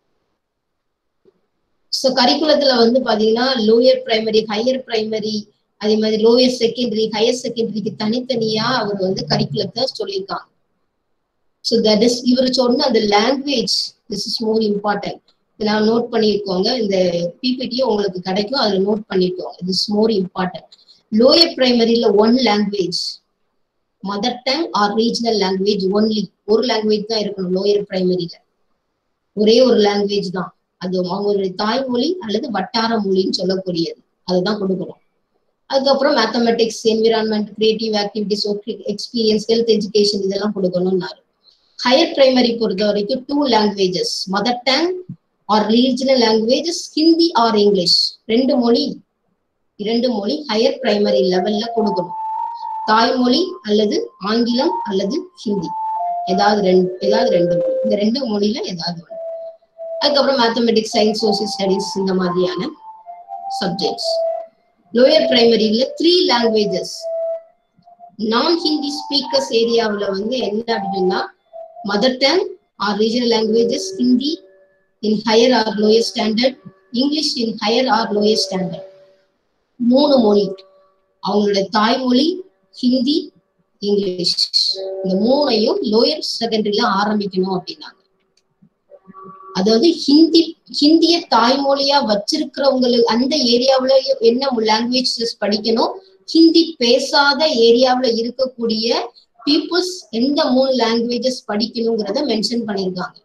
ஸோ கரிக்குலத்துல வந்து பாத்தீங்கன்னா லோயர் பிரைமரி ஹையர் பிரைமரி அதே மாதிரி லோயர் செகண்டரி ஹையர் செகண்டரிக்கு தனித்தனியா அவர் வந்து கரிக்குலத்தை சொல்லியிருக்காங்க ஸோ தட் இஸ் இவர் சொன்ன அந்த language this is more important இதெல்லாம் நோட் பண்ணியிருக்கோங்க இந்த பிபிடியும் உங்களுக்கு கிடைக்கும் அதுல நோட் பண்ணிருக்கோங்க இது இஸ் மோர் இம்பார்ட்டன்ட் லோயர் பிரைமரியில one language mother tongue or regional language only ஒரு லாங்குவேஜ் தான் இருக்கணும் லோயர் பிரைமரியில ஒரே ஒரு லாங்குவேஜ் தான் அது அவங்களுடைய தாய்மொழி அல்லது வட்டார மொழின்னு சொல்லக்கூடியது அதுதான் கொடுக்கணும் அதுக்கப்புறம் mathematics environment creative activities experience health education இதெல்லாம் கொடுக்கணும்னாரு ஹையர் பிரைமரி பொறுத்த வரைக்கும் two languages mother tongue or regional languages Hindi or English ரெண்டு மொழி இரண்டு மொழி ஹையர் பிரைமரி லெவல்ல கொடுக்கணும் தாய்மொழி அல்லது ஆங்கிலம் அல்லது ஹிந்தி ஏதாவது ரெண்டு ஏதாவது ரெண்டு மொழி இந்த ரெண்டு மொழியில ஏதாவது ஒன்று அதுக்கப்புறம் மேத்தமெட்டிக்ஸ் சயின்ஸ் சோசியல் ஸ்டடிஸ் இந்த மாதிரியான சப்ஜெக்ட்ஸ் லோயர் பிரைமரியில three languages non Hindi speakers ஏரியாவில் வந்து என்ன அப்படின்னா mother tongue or regional languages Hindi in higher or lower standard English in higher or lower standard மூணு மொழி அவங்களோட தாய்மொழி ஹிந்தி இங்கிலீஷ் இந்த மூணையும் லோயர் செகண்டரியில ஆரம்பிக்கணும் அப்படின்னாங்க அதாவது ஹிந்தி ஹிந்திய தாய்மொழியா வச்சிருக்கிறவங்களுக்கு அந்த ஏரியாவுல என்ன லாங்குவேஜஸ் படிக்கணும் ஹிந்தி பேசாத ஏரியாவுல இருக்கக்கூடிய பீப்புள்ஸ் எந்த மூணு லாங்குவேஜஸ் படிக்கணுங்கிறத மென்ஷன் பண்ணியிருக்காங்க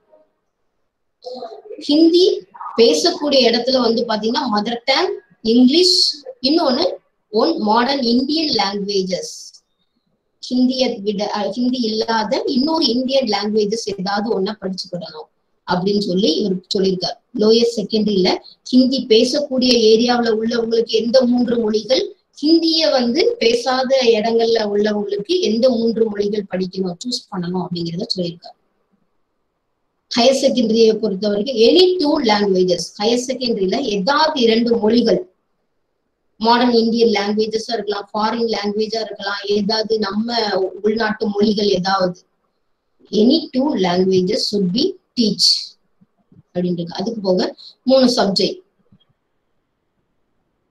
ஹிந்தி பேசக்கூடிய இடத்துல வந்து பாத்தீங்கன்னா மதர் டங் இங்கிலீஷ் இன்னொன்னு ஒன் மாடர்ன் இந்தியன் லாங்குவேஜஸ் ஹிந்திய விட ஹிந்தி இல்லாத இன்னொரு இந்தியன் லாங்குவேஜஸ் ஏதாவது ஒன்ன படிச்சுக்கிடணும் அப்படின்னு சொல்லி இவர் சொல்லியிருக்காரு லோயர் செகண்டரியில ஹிந்தி பேசக்கூடிய ஏரியாவுல உள்ளவங்களுக்கு எந்த மூன்று மொழிகள் ஹிந்திய வந்து பேசாத இடங்கள்ல உள்ளவங்களுக்கு எந்த மூன்று மொழிகள் படிக்கணும் சூஸ் பண்ணணும் அப்படிங்கிறத சொல்லியிருக்காரு ஹையர் செகண்டரியை பொறுத்த வரைக்கும் எனி டூ லாங்குவேஜஸ் ஹையர் செகண்டரியில ஏதாவது இரண்டு மொழிகள் மாடர்ன் இந்தியன் லாங்குவேஜஸா இருக்கலாம் ஃபாரின் லாங்குவேஜா இருக்கலாம் ஏதாவது நம்ம உள்நாட்டு மொழிகள் ஏதாவது any two languages should be teach அப்படின்ட்டு அதுக்கு போக மூணு சப்ஜெக்ட்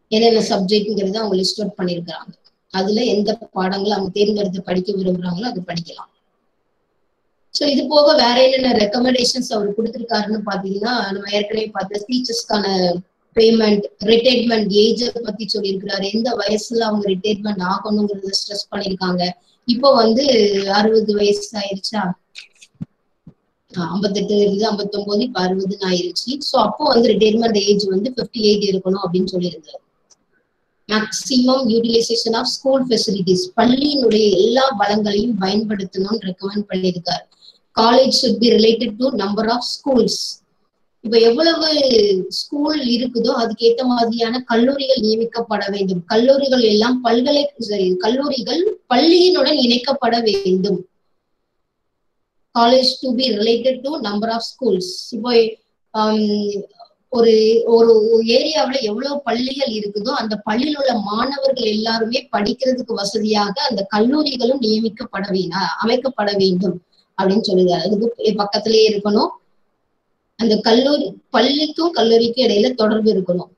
என்னென்ன சப்ஜெக்ட்ங்கிறத அவங்க லிஸ்ட் அவுட் பண்ணியிருக்கிறாங்க அதுல எந்த பாடங்கள் அவங்க தேர்ந்தெடுத்து படிக்க விரும்புறாங்களோ அது படிக்கலாம் சோ இது போக வேற என்னென்ன ரெக்கமெண்டேஷன்ஸ் அவர் கொடுத்திருக்காருன்னு பாத்தீங்கன்னா நம்ம ஏற்கனவே பார்த்த டீச்சர்ஸ்க்கான பேமெண்ட் ரிட்டைர்மெண்ட் ஏஜ் பத்தி சொல்லியிருக்கிறாரு எந்த வயசுல அவங்க ரிட்டைர்மெண்ட் ஆகணுங்கிறத ஸ்ட்ரெஸ் பண்ணியிருக்காங்க இப்போ வந்து அறுபது வயசு ஆயிருச்சா ஐம்பத்தெட்டு இருக்குது ஐம்பத்தொன்பது இப்ப அறுபதுன்னு ஆயிருச்சு ஸோ அப்போ வந்து ரிட்டைர்மெண்ட் ஏஜ் வந்து ஃபிஃப்டி எயிட் இருக்கணும் அப்படின்னு சொல்லியிருந்தாரு maximum utilisation of school facilities பள்ளியினுடைய எல்லா வளங்களையும் பயன்படுத்தணும்னு ரெக்கமெண்ட் பண்ணியிருக்காரு college should be related to number of schools இப்ப எவ்வளவு ஸ்கூல் இருக்குதோ அதுக்கு ஏத்த மாதிரியான கல்லூரிகள் நியமிக்கப்பட வேண்டும் கல்லூரிகள் எல்லாம் பல்கலை கல்லூரிகள் பள்ளியினுடன் இணைக்கப்பட வேண்டும் college to be related to number of schools இப்போ ஒரு ஒரு ஏரியாவில் எவ்வளவு பள்ளிகள் இருக்குதோ அந்த பள்ளியில் உள்ள மாணவர்கள் எல்லாருமே படிக்கிறதுக்கு வசதியாக அந்த கல்லூரிகளும் நியமிக்கப்பட வேண்டும் அமைக்கப்பட வேண்டும் அப்படின்னு சொல்லுறாரு அதுக்கு பக்கத்திலேயே இருக்கணும் அந்த கல்லூரி பள்ளிக்கும் கல்லூரிக்கும் இடையில தொடர்பு இருக்கணும்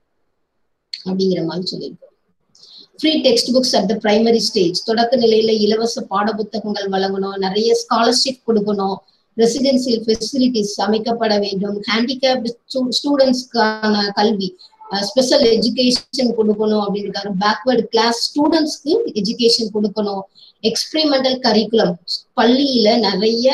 அப்படிங்கிற மாதிரி சொல்லியிருக்கோம் free text books at the primary stage தொடக்க நிலையில இலவச பாட புத்தகங்கள் வழங்கணும் நிறைய ஸ்காலர்ஷிப் கொடுக்கணும் ரெசிடென்சியல் ஃபெசிலிட்டிஸ் அமைக்கப்பட வேண்டும் ஹேண்டிகேப் ஸ்டூடெண்ட்ஸ்க்கான கல்வி ஸ்பெஷல் எஜுகேஷன் கொடுக்கணும் அப்படின்னு பேக்வர்டு கிளாஸ் ஸ்டூடெண்ட்ஸ்க்கு எஜுகேஷன் கொடுக்கணும் எக்ஸ்பிரிமெண்டல் கரிக்குலம் பள்ளியில நிறைய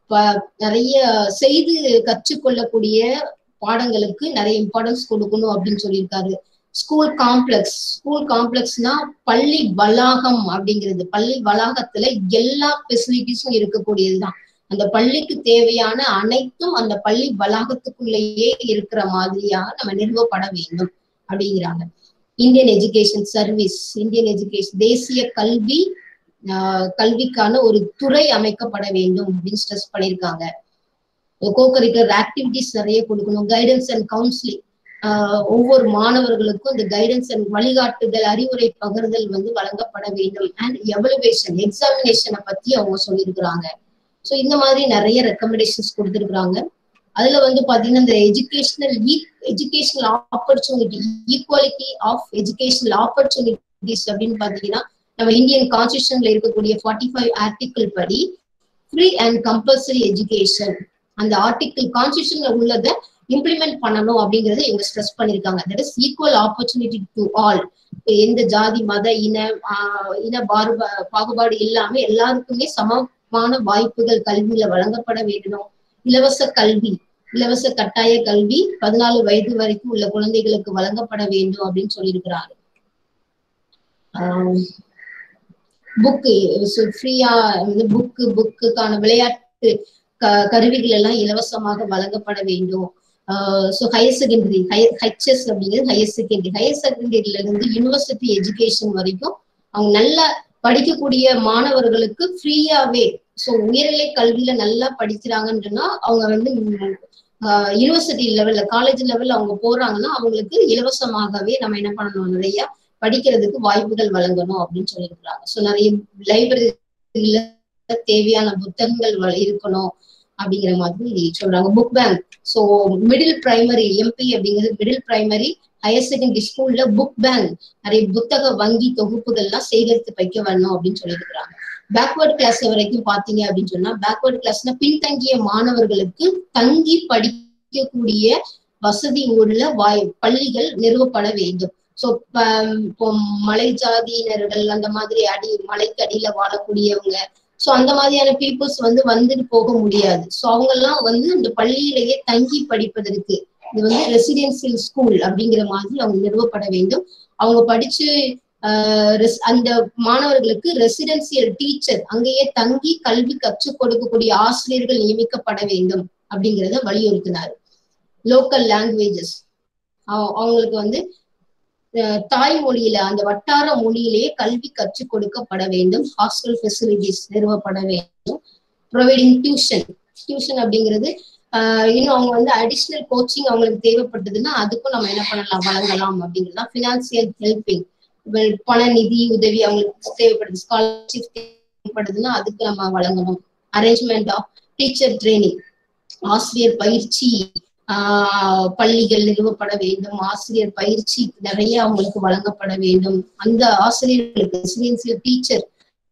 நிறைய செய்து கற்றுக்கொள்ளக்கூடிய பாடங்களுக்கு நிறைய இம்பார்ட்டன்ஸ் கொடுக்கணும் அப்படின்னு சொல்லியிருக்காரு ஸ்கூல் காம்ப்ளெக்ஸ் ஸ்கூல் காம்ப்ளெக்ஸ்னா பள்ளி வளாகம் அப்படிங்கிறது பள்ளி வளாகத்துல எல்லா ஃபெசிலிட்டிஸும் இருக்கக்கூடியதுதான் அந்த பள்ளிக்கு தேவையான அனைத்தும் அந்த பள்ளி வளாகத்துக்குள்ளேயே இருக்கிற மாதிரியாக நம்ம நிறுவப்பட வேண்டும் அப்படிங்கிறாங்க Indian education service Indian education தேசிய கல்வி கல்விக்கான ஒரு துறை அமைக்கப்பட வேண்டும் அப்படின்னு ஸ்ட்ரெஸ் பண்ணியிருக்காங்க கோகரிக்குலர் ஆக்டிவிட்டிஸ் நிறைய கொடுக்கணும் கைடன்ஸ் அண்ட் கவுன்சிலிங் ஒவ்வொரு மாணவர்களுக்கும் இந்த கைடன்ஸ் அண்ட் வழிகாட்டுதல் அறிவுரை பகிர்தல் வந்து வழங்கப்பட வேண்டும் அண்ட் எவலுவேஷன் எக்ஸாமினேஷனை பத்தி அவங்க சொல்லியிருக்கிறாங்க ஸோ இந்த மாதிரி நிறைய ரெக்கமெண்டேஷன்ஸ் கொடுத்துருக்குறாங்க அதுல வந்து பாத்தீங்கன்னா இந்த educational educational opportunity equality of educational opportunities அப்படின்னு பாத்தீங்கன்னா நம்ம இந்தியன் கான்ஸ்டியூஷன்ல இருக்கக்கூடிய ஃபார்ட்டி ஃபைவ் ஆர்டிக்கிள் படி ஃப்ரீ அண்ட் கம்பல்சரி எஜுகேஷன் அந்த ஆர்டிக்கிள் கான்ஸ்டியூஷன்ல உள்ளதை இம்ப்ளிமெண்ட் பண்ணணும் அப்படிங்கறத இவங்க ஸ்ட்ரெஸ் பண்ணிருக்காங்க that is equal opportunity to all எந்த ஜாதி மத இன இன பாருபா பாகுபாடு இல்லாம எல்லாருக்குமே சமமான வாய்ப்புகள் கல்வியில வழங்கப்பட வேண்டும் இலவச கல்வி இலவச கட்டாய கல்வி பதினாலு வயது வரைக்கும் உள்ள குழந்தைகளுக்கு வழங்கப்பட வேண்டும் அப்படின்னு சொல்லியிருக்கிறாரு புக்கு ஃப்ரீயா வந்து புக்கு புக்குக்கான விளையாட்டு க கருவிகள் எல்லாம் இலவசமாக வழங்கப்பட வேண்டும் so higher secondary higher HS அப்படிங்கிறது ஹையர் செகண்டரி ஹையர் செகண்டரியில இருந்து யூனிவர்சிட்டி எஜுகேஷன் வரைக்கும் அவங்க நல்லா படிக்கக்கூடிய மாணவர்களுக்கு ஃப்ரீயாவே ஸோ உயர்நிலை கல்வியில நல்லா படிக்கிறாங்கன்னு சொன்னா அவங்க வந்து யூனிவர்சிட்டி லெவல்ல காலேஜ் லெவல்ல அவங்க போறாங்கன்னா அவங்களுக்கு இலவசமாகவே நம்ம என்ன பண்ணணும் நிறைய படிக்கிறதுக்கு வாய்ப்புகள் வழங்கணும் அப்படின்னு சொல்லியிருக்கிறாங்க ஸோ நிறைய லைப்ரரியில தேவையான புத்தகங்கள் இருக்கணும் அப்படிங்கிற மாதிரி சொல்றாங்க book bank so middle primary MP அப்படிங்கிறது மிடில் பிரைமரி ஹையர் செகண்டரி ஸ்கூல்ல புக் பேங்க் நிறைய புத்தக வங்கி தொகுப்புகள்லாம் சேகரித்து வைக்க வரணும் அப்படின்னு சொல்லியிருக்கிறாங்க பேக்வர்ட் கிளாஸ் வரைக்கும் பாத்தீங்க அப்படின்னு சொன்னா பேக்வர்ட் கிளாஸ்னா பின்தங்கிய மாணவர்களுக்கு தங்கி படிக்கக்கூடிய வசதி உள்ள வாய் பள்ளிகள் நிறுவப்பட வேண்டும் ஸோ இப்போ மலை ஜாதியினர்கள் அந்த மாதிரி அடி மலைக்கு அடியில வாழக்கூடியவங்க ஸோ அந்த மாதிரியான பீப்புள்ஸ் வந்து வந்துட்டு போக முடியாது ஸோ அவங்க எல்லாம் வந்து இந்த பள்ளியிலேயே தங்கி படிப்பதற்கு இது வந்து ரெசிடென்சியல் ஸ்கூல் அப்படிங்கிற மாதிரி அவங்க நிறுவப்பட வேண்டும் அவங்க படிச்சு அந்த மாணவர்களுக்கு ரெசிடென்சியல் டீச்சர் அங்கேயே தங்கி கல்வி கற்றுக் கொடுக்கக்கூடிய ஆசிரியர்கள் நியமிக்கப்பட வேண்டும் அப்படிங்கிறத வலியுறுத்தினார் லோக்கல் லாங்குவேஜஸ் அவங்களுக்கு வந்து தாய்மொழியில அந்த வட்டார மொழியிலேயே கல்வி கற்றுக் கொடுக்கப்பட வேண்டும் ஹாஸ்டல் ஃபெசிலிட்டிஸ் நிறுவப்பட வேண்டும் ப்ரொவைடிங் டியூஷன் டியூஷன் அப்படிங்கிறது இன்னும் அவங்க வந்து அடிஷ்னல் கோச்சிங் அவங்களுக்கு தேவைப்பட்டதுன்னா அதுக்கும் நம்ம என்ன பண்ணலாம் வழங்கலாம் அப்படிங்கிறது ஃபினான்சியல் ஹெல்பிங் பண நிதி உதவி அவங்களுக்கு தேவைப்படுது ஸ்காலர்ஷிப் தேவைப்படுதுன்னா அதுக்கு நம்ம வழங்கணும் அரேஞ்ச்மெண்ட் ஆஃப் டீச்சர் ட்ரைனிங் ஆசிரியர் பயிற்சி ஆஹ் பள்ளிகள் நிறுவப்பட வேண்டும் ஆசிரியர் பயிற்சி நிறைய அவங்களுக்கு வழங்கப்பட வேண்டும் அந்த ஆசிரியர்களுக்கு ரெசிடென்சியல் டீச்சர்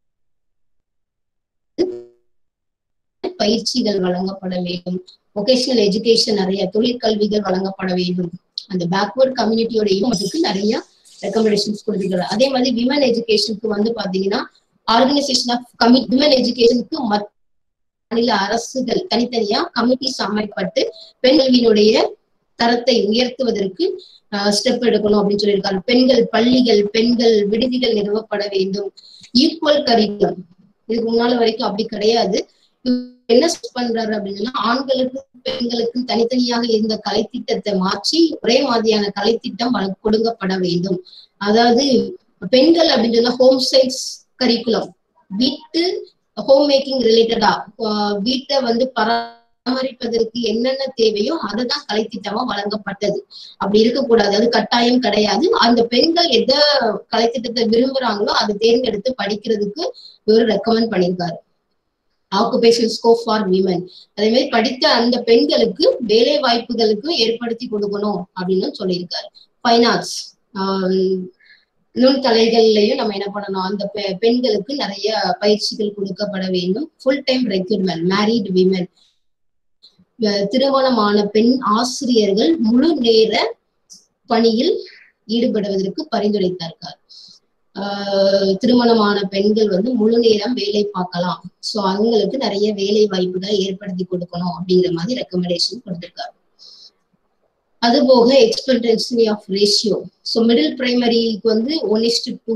பயிற்சிகள் வழங்கப்பட வேண்டும் வொகேஷனல் எஜுகேஷன் நிறைய தொழிற்கல்விகள் வழங்கப்பட வேண்டும் அந்த பேக்வர்ட் கம்யூனிட்டியோட அதுக்கு நிறைய ரெக்கமெண்டேஷன்ஸ் கொடுத்துருக்காரு அதே மாதிரி விமன் எஜுகேஷனுக்கு வந்து பாத்தீங்கன்னா ஆர்கனைசேஷன் ஆஃப் கமி விமன் எஜுகேஷனுக்கு மாநில அரசுகள் தனித்தனியா கமிட்டிஸ் அமைப்பட்டு பெண் கல்வியினுடைய தரத்தை உயர்த்துவதற்கு ஸ்டெப் எடுக்கணும் அப்படின்னு சொல்லியிருக்காரு பெண்கள் பள்ளிகள் பெண்கள் விடுதிகள் நிறுவப்பட வேண்டும் ஈக்குவல் கரிக்குலம் இதுக்கு முன்னால வரைக்கும் அப்படி கிடையாது என்ன பண்றாரு அப்படின்னா ஆண்களுக்கு பெண்களுக்கு தனித்தனியாக இருந்த கலைத்திட்டத்தை மாற்றி ஒரே மாதிரியான கலைத்திட்டம் கொடுக்கப்பட வேண்டும் அதாவது பெண்கள் அப்படின்னு சொன்னா ஹோம் சயின்ஸ் கரிக்குலம் வீட்டு ஹோம் மேக்கிங் ரிலேட்டடா வீட்டை வந்து பராமரிப்பதற்கு என்னென்ன தேவையோ அதுதான் கலைத்திட்டமா வழங்கப்பட்டது அப்படி இருக்கக்கூடாது அது கட்டாயம் கிடையாது அந்த பெண்கள் எந்த கலைத்திட்டத்தை விரும்புறாங்களோ அதை தேர்ந்தெடுத்து படிக்கிறதுக்கு இவர் ரெக்கமெண்ட் பண்ணியிருக்காரு ஆக்குபேஷன் ஸ்கோப் ஃபார் விமன் அதே மாதிரி படித்த அந்த பெண்களுக்கு வேலை வாய்ப்புகளுக்கு ஏற்படுத்தி கொடுக்கணும் அப்படின்னு சொல்லியிருக்காரு ஃபைனான்ஸ் நுண்கலைகள்லயும் நம்ம என்ன பண்ணணும் அந்த பெண்களுக்கு நிறைய பயிற்சிகள் கொடுக்கப்பட வேண்டும் full time recruitment married women திருமணமான பெண் ஆசிரியர்கள் முழு நேர பணியில் ஈடுபடுவதற்கு பரிந்துரைத்தார்கள் திருமணமான பெண்கள் வந்து முழு நேரம் வேலை பார்க்கலாம் சோ அவங்களுக்கு நிறைய வேலை வாய்ப்புகளை ஏற்படுத்தி கொடுக்கணும் அப்படிங்கிற மாதிரி ரெக்கமெண்டேஷன் கொடுத்திருக்காரு அது போக expectancy of ratio so middle பிரைமரிக்கு வந்து ஒன் இஸ்டு டூ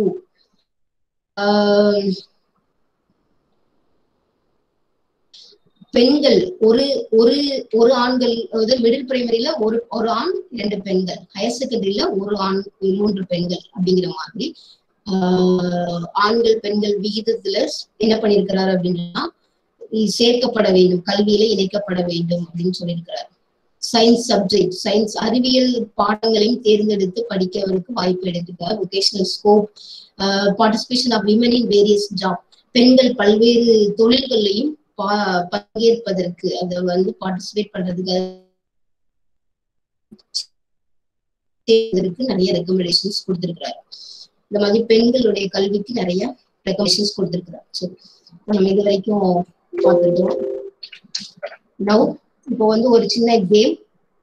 பெண்கள் ஒரு ஒரு ஒரு ஆண்கள் அதாவது மிடில் பிரைமரியில ஒரு ஒரு ஆண் ரெண்டு பெண்கள் ஹையர் செகண்டரியில ஒரு ஆண் மூன்று பெண்கள் அப்படிங்கிற மாதிரி ஆஹ் ஆண்கள் பெண்கள் விகிதத்துல என்ன பண்ணிருக்கிறாரு அப்படின்னா சேர்க்கப்பட வேண்டும் கல்வியில இணைக்கப்பட வேண்டும் அப்படின்னு சொல்லியிருக்கிறார் சயின்ஸ் சப்ஜெக்ட் சயின்ஸ் அறிவியல் பாடங்களையும் தேர்ந்தெடுத்து படிக்கவருக்கு வாய்ப்பு எடுத்துக்கார் vocational scope participation of women in various job பெண்கள் பல்வேறு தொழில்கள்லையும் பங்கேற்பதற்கு அதை வந்து பார்ட்டிசிபேட் பண்றதுக்கு நிறைய ரெக்கமெண்டேஷன்ஸ் கொடுத்திருக்கிறாரு இந்த மாதிரி பெண்களுடைய கல்விக்கு நிறைய ரெக்கமெண்டேஷன்ஸ் கொடுத்திருக்கிறார் சரி நம்ம இது வரைக்கும் பார்த்துருக்கோம் நவ் இப்போ வந்து ஒரு சின்ன கேம்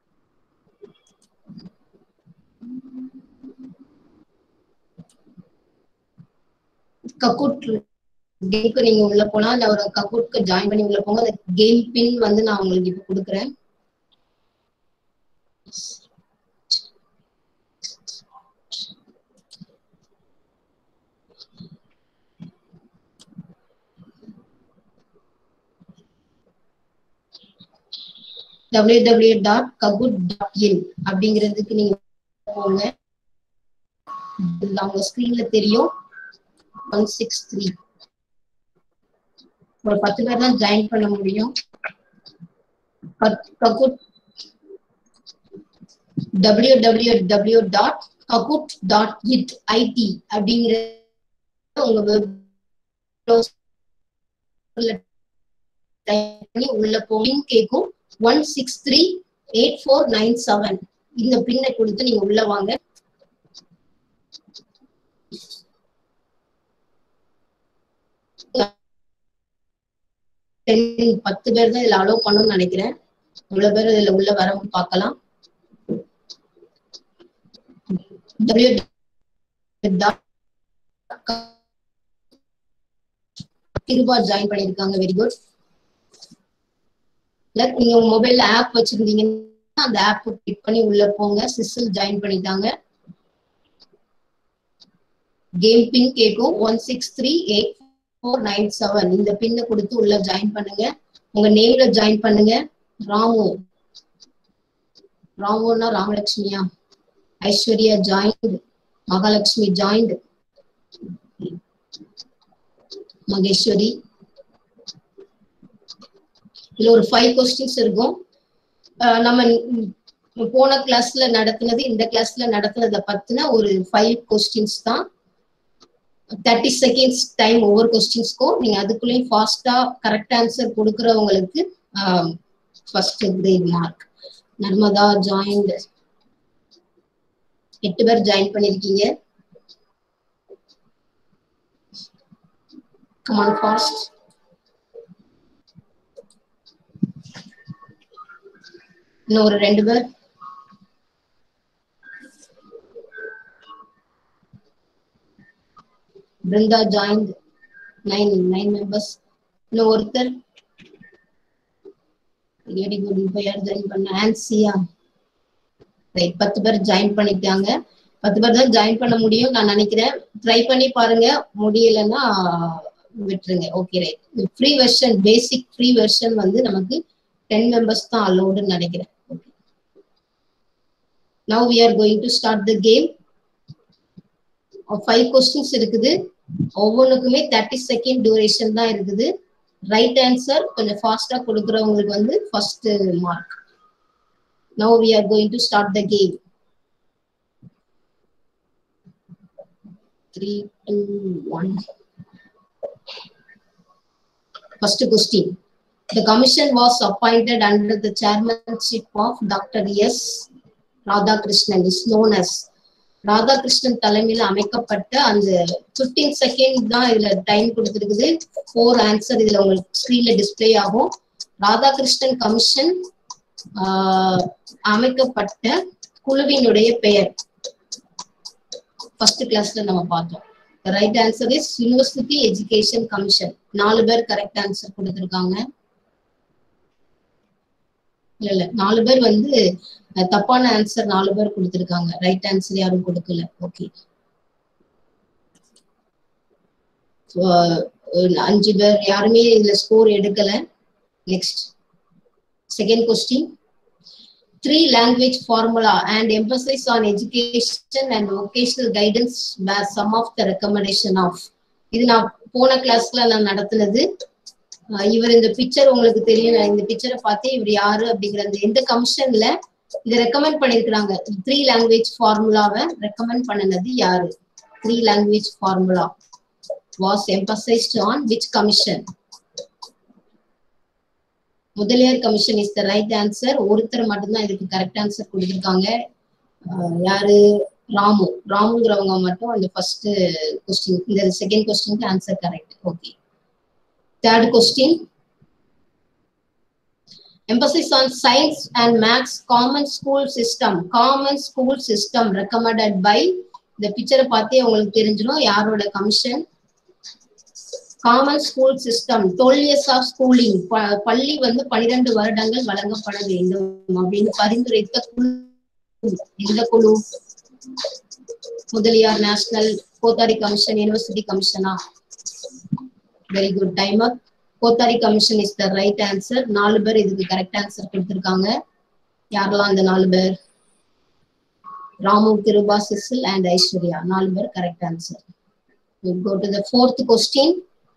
கக்கூட் கேமுக்கு நீங்க உள்ள போனா அந்த ஒரு கக்கூட்க்கு ஜாயின் பண்ணி உள்ள போங்க அந்த கேம் பின் வந்து நான் உங்களுக்கு இப்ப கொடுக்குறேன் டபிள்யூ டபிள்யூ டாட் ககுட் டாட் இன் அப்படிங்கிறதுக்கு நீங்க போங்க அவங்க ஸ்கிரீன்ல தெரியும் ஒன் சிக்ஸ் த்ரீ ஒரு பத்து பேர் தான் ஜாயின் பண்ண முடியும் ககுட் டபிள்யூ டபிள்யூ டபிள்யூ டாட் ககுட் டாட் இட் ஐடி அப்படிங்கிற உங்க வெப் உள்ள போய் கேட்கும் one six three eight four nine seven இந்த பின்னை கொடுத்து நீங்க உள்ள வாங்க பத்து பேர் தான் இதுல அலோவ் பண்ணணும்னு நினைக்கிறேன் இவ்வளவு பேர் இதுல உள்ள வர பார்க்கலாம் கிருபா ஜாயின் பண்ணிருக்காங்க வெரி குட் நீங்க உங்க மொபைல்ல ஆப் வச்சிருந்தீங்கன்னா அந்த ஆப் கிளிக் பண்ணி உள்ள போங்க சிஸ்ல் ஜாயின் பண்ணிட்டாங்க கேம் பின் கேட்கும் one six three eight four nine seven இந்த பின்னை கொடுத்து உள்ள ஜாயின் பண்ணுங்க உங்க நேம்ல ஜாயின் பண்ணுங்க ராமு ராமுன்னா ராமலட்சுமியா ஐஸ்வர்யா ஜாயிண்ட் மகாலட்சுமி ஜாயிண்ட் மகேஸ்வரி இதுல ஒரு ஃபைவ் கொஸ்டின்ஸ் இருக்கும் நம்ம போன கிளாஸ்ல நடத்துனது இந்த கிளாஸ்ல நடத்துனதை பத்தின ஒரு ஃபைவ் கொஸ்டின்ஸ் தான் தேர்ட்டி செகண்ட்ஸ் டைம் ஒவ்வொரு கொஸ்டின்ஸ்க்கும் நீங்க அதுக்குள்ளேயும் ஃபாஸ்டா கரெக்ட் ஆன்சர் கொடுக்கறவங்களுக்கு first grade mark Narmada joined எட்டு பேர் ஜாயின் பண்ணிருக்கீங்க கமான் ஃபாஸ்ட் இன்னும் ஒரு ரெண்டு பேர் Brinda joined nine nine members இன்னும் ஒருத்தர் வெரி குட் இப்போ யார் ஜாயின் பண்ண ஆன்சியா ரைட் பத்து பேர் ஜாயின் பண்ணிட்டாங்க பத்து பேர் தான் ஜாயின் பண்ண முடியும் நான் நினைக்கிறேன் ட்ரை பண்ணி பாருங்க முடியலன்னா விட்டுருங்க okay right free version basic free version வந்து நமக்கு டென் மெம்பர்ஸ் தான் அலோடுன்னு நினைக்கிறேன் okay now we are going to start the game five questions இருக்குது ஒவ்வொன்றுக்குமே தேர்ட்டி செகண்ட் டியூரேஷன் தான் இருக்குது ரைட் ஆன்சர் கொஞ்சம் ஃபாஸ்டா கொடுக்குறவங்களுக்கு வந்து first mark now we are going to start the game three two one first question The commission was appointed under the chairmanship of Dr. S. Radhakrishnan, is known as Radhakrishnan தலைமையில் அமைக்கப்பட்ட அந்த fifteen second தான் இதுல time கொடுத்துருக்குது four answer இதுல உங்களுக்கு ஸ்கிரீன்ல display ஆகும் ராதாகிருஷ்ணன் கமிஷன் அமைக்கப்பட்ட குழுவினுடைய பெயர் ஃபர்ஸ்ட் கிளாஸ்ல நம்ம பார்த்தோம் right answer is university education commission நாலு பேர் கரெக்ட் ஆன்சர் கொடுத்துருக்காங்க இல்ல இல்ல நாலு பேர் வந்து தப்பான ஆன்சர் நாலு பேர் கொடுத்துருக்காங்க ரைட் ஆன்சர் யாரும் கொடுக்கல ஓகே அஞ்சு பேர் யாருமே இதுல ஸ்கோர் எடுக்கல next second question three language formula and emphasise on education and vocational guidance where some of the recommendation of இது நான் போன கிளாஸ்ல நான் நடத்துனது இவர் இந்த பிக்சர் உங்களுக்கு தெரியும் நான் இந்த பிக்சரை பார்த்தே இவர் யாரு அப்படிங்கிற அந்த எந்த கமிஷன்ல இதை ரெக்கமெண்ட் பண்ணிருக்கிறாங்க த்ரீ லாங்குவேஜ் ஃபார்முலாவை ரெக்கமெண்ட் பண்ணினது யாரு three language formula was emphasised on which commission Mudaliar commission is the right answer ஒருத்தர் மட்டும்தான் இதுக்கு கரெக்ட் ஆன்சர் கொடுத்துருக்காங்க யாரு ராமு ராமுங்கிறவங்க மட்டும் அந்த ஃபர்ஸ்ட் கொஸ்டின் இந்த செகண்ட் கொஸ்டினுக்கு answer correct okay Third question. Emphasis on science and maths common school system. Common school system recommended by இந்த பிக்சரை பார்த்தே உங்களுக்கு தெரிஞ்சிடும் யாரோட commission common school system twelve years of schooling பள்ளி வந்து பனிரெண்டு வருடங்கள் வழங்கப்பட வேண்டும் அப்படின்னு பரிந்துரைத்த குழு எந்த குழு Mudaliar national Kothari commission university கமிஷனா very good time up Kothari commission is the right answer நாலு பேர் இதுக்கு கரெக்ட் ஆன்சர் கொடுத்திருக்காங்க யாரெல்லாம் அந்த நாலு பேர் ராமு கிருபா சிசில் அண்ட் ஐஸ்வர்யா நாலு பேர் correct answer go to the fourth question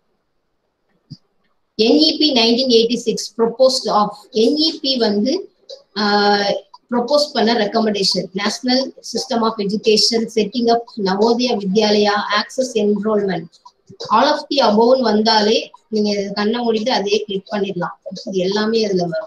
NEP nineteen eighty six proposed of NEP வந்து ப்ரொபோஸ் பண்ண recommendation national system of education setting up Navodaya Vidyalaya access enrolment all of the அபோவ்னு வந்தாலே நீங்க கண்ணை மூடிட்டு அதையே கிளிக் பண்ணிடலாம் இது எல்லாமே இதுல வரும்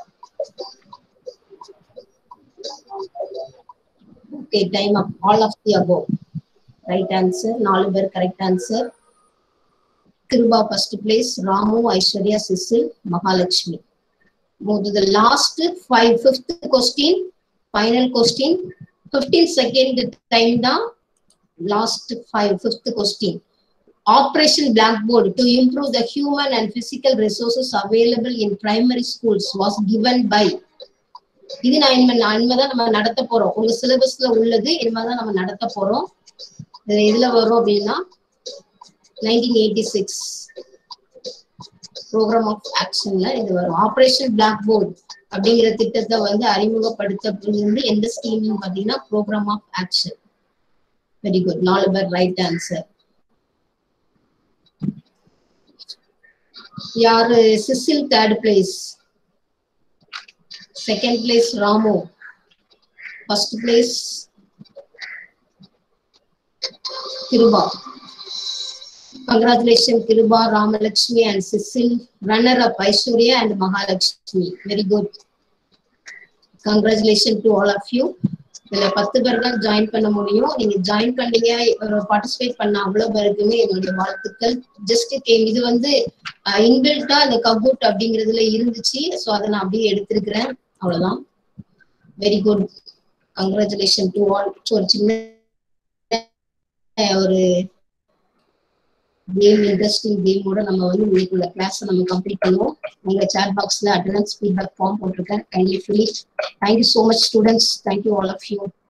okay time up all of the above right answer நாலு பேர் correct answer Kripa first place Ramu Aishwarya Cecil Mahalakshmi move the last five fifth question final question fifteen second time தான் last five fifth question Operation Blackboard to improve the human and physical resources available in primary schools was given by இது நான் இனிமே இனிமேதான் நம்ம நடத்த போறோம் உங்க சிலபஸ்ல உள்ளது இனிமேதான் நம்ம நடத்த போறோம் இது எதுல வரும் அப்படின்னா nineteen eighty six programme of ஆக்ஷன்ல இது வரும் ஆபரேஷன் பிளாக் போர்டு அப்படிங்கிற திட்டத்தை வந்து அறிமுகப்படுத்த எந்த ஸ்கீம்னு பாத்தீங்கன்னா programme of action very good நாலு பேர் ரைட் ஆன்சர் யாரு Cecil third place second place Ramu first place Kripa congratulation Kripa Ramalakshmi and Cecil runner up Aishwarya and Mahalakshmi very good congratulation to all of you இதுல பத்து பேர் தான் ஜாயின் பண்ண முடியும் நீங்க ஜாயின் பண்ணீங்க பார்ட்டிசிபேட் பண்ண அவ்வளவு பேருக்குமே என்னுடைய வாழ்த்துக்கள் ஜஸ்ட் இது வந்து இன்பில்ட்டா அந்த கபூட் அப்படிங்கிறதுல இருந்துச்சு ஸோ அதை நான் அப்படியே எடுத்திருக்கிறேன் அவ்வளவுதான் very good congratulation to all ஒரு சின்ன ஒரு கேம் இன்ட்ரெஸ்டிங் கேமோட நம்ம வந்து இன்னைக்கு உள்ள கிளாஸ் நம்ம கம்ப்ளீட் பண்ணுவோம் உங்க சேட் பாக்ஸ்ல அட்டண்டன்ஸ் ஃபீட்பேக் ஃபார்ம் போட்டிருக்கேன் kindly fill thank you so much students thank you all of you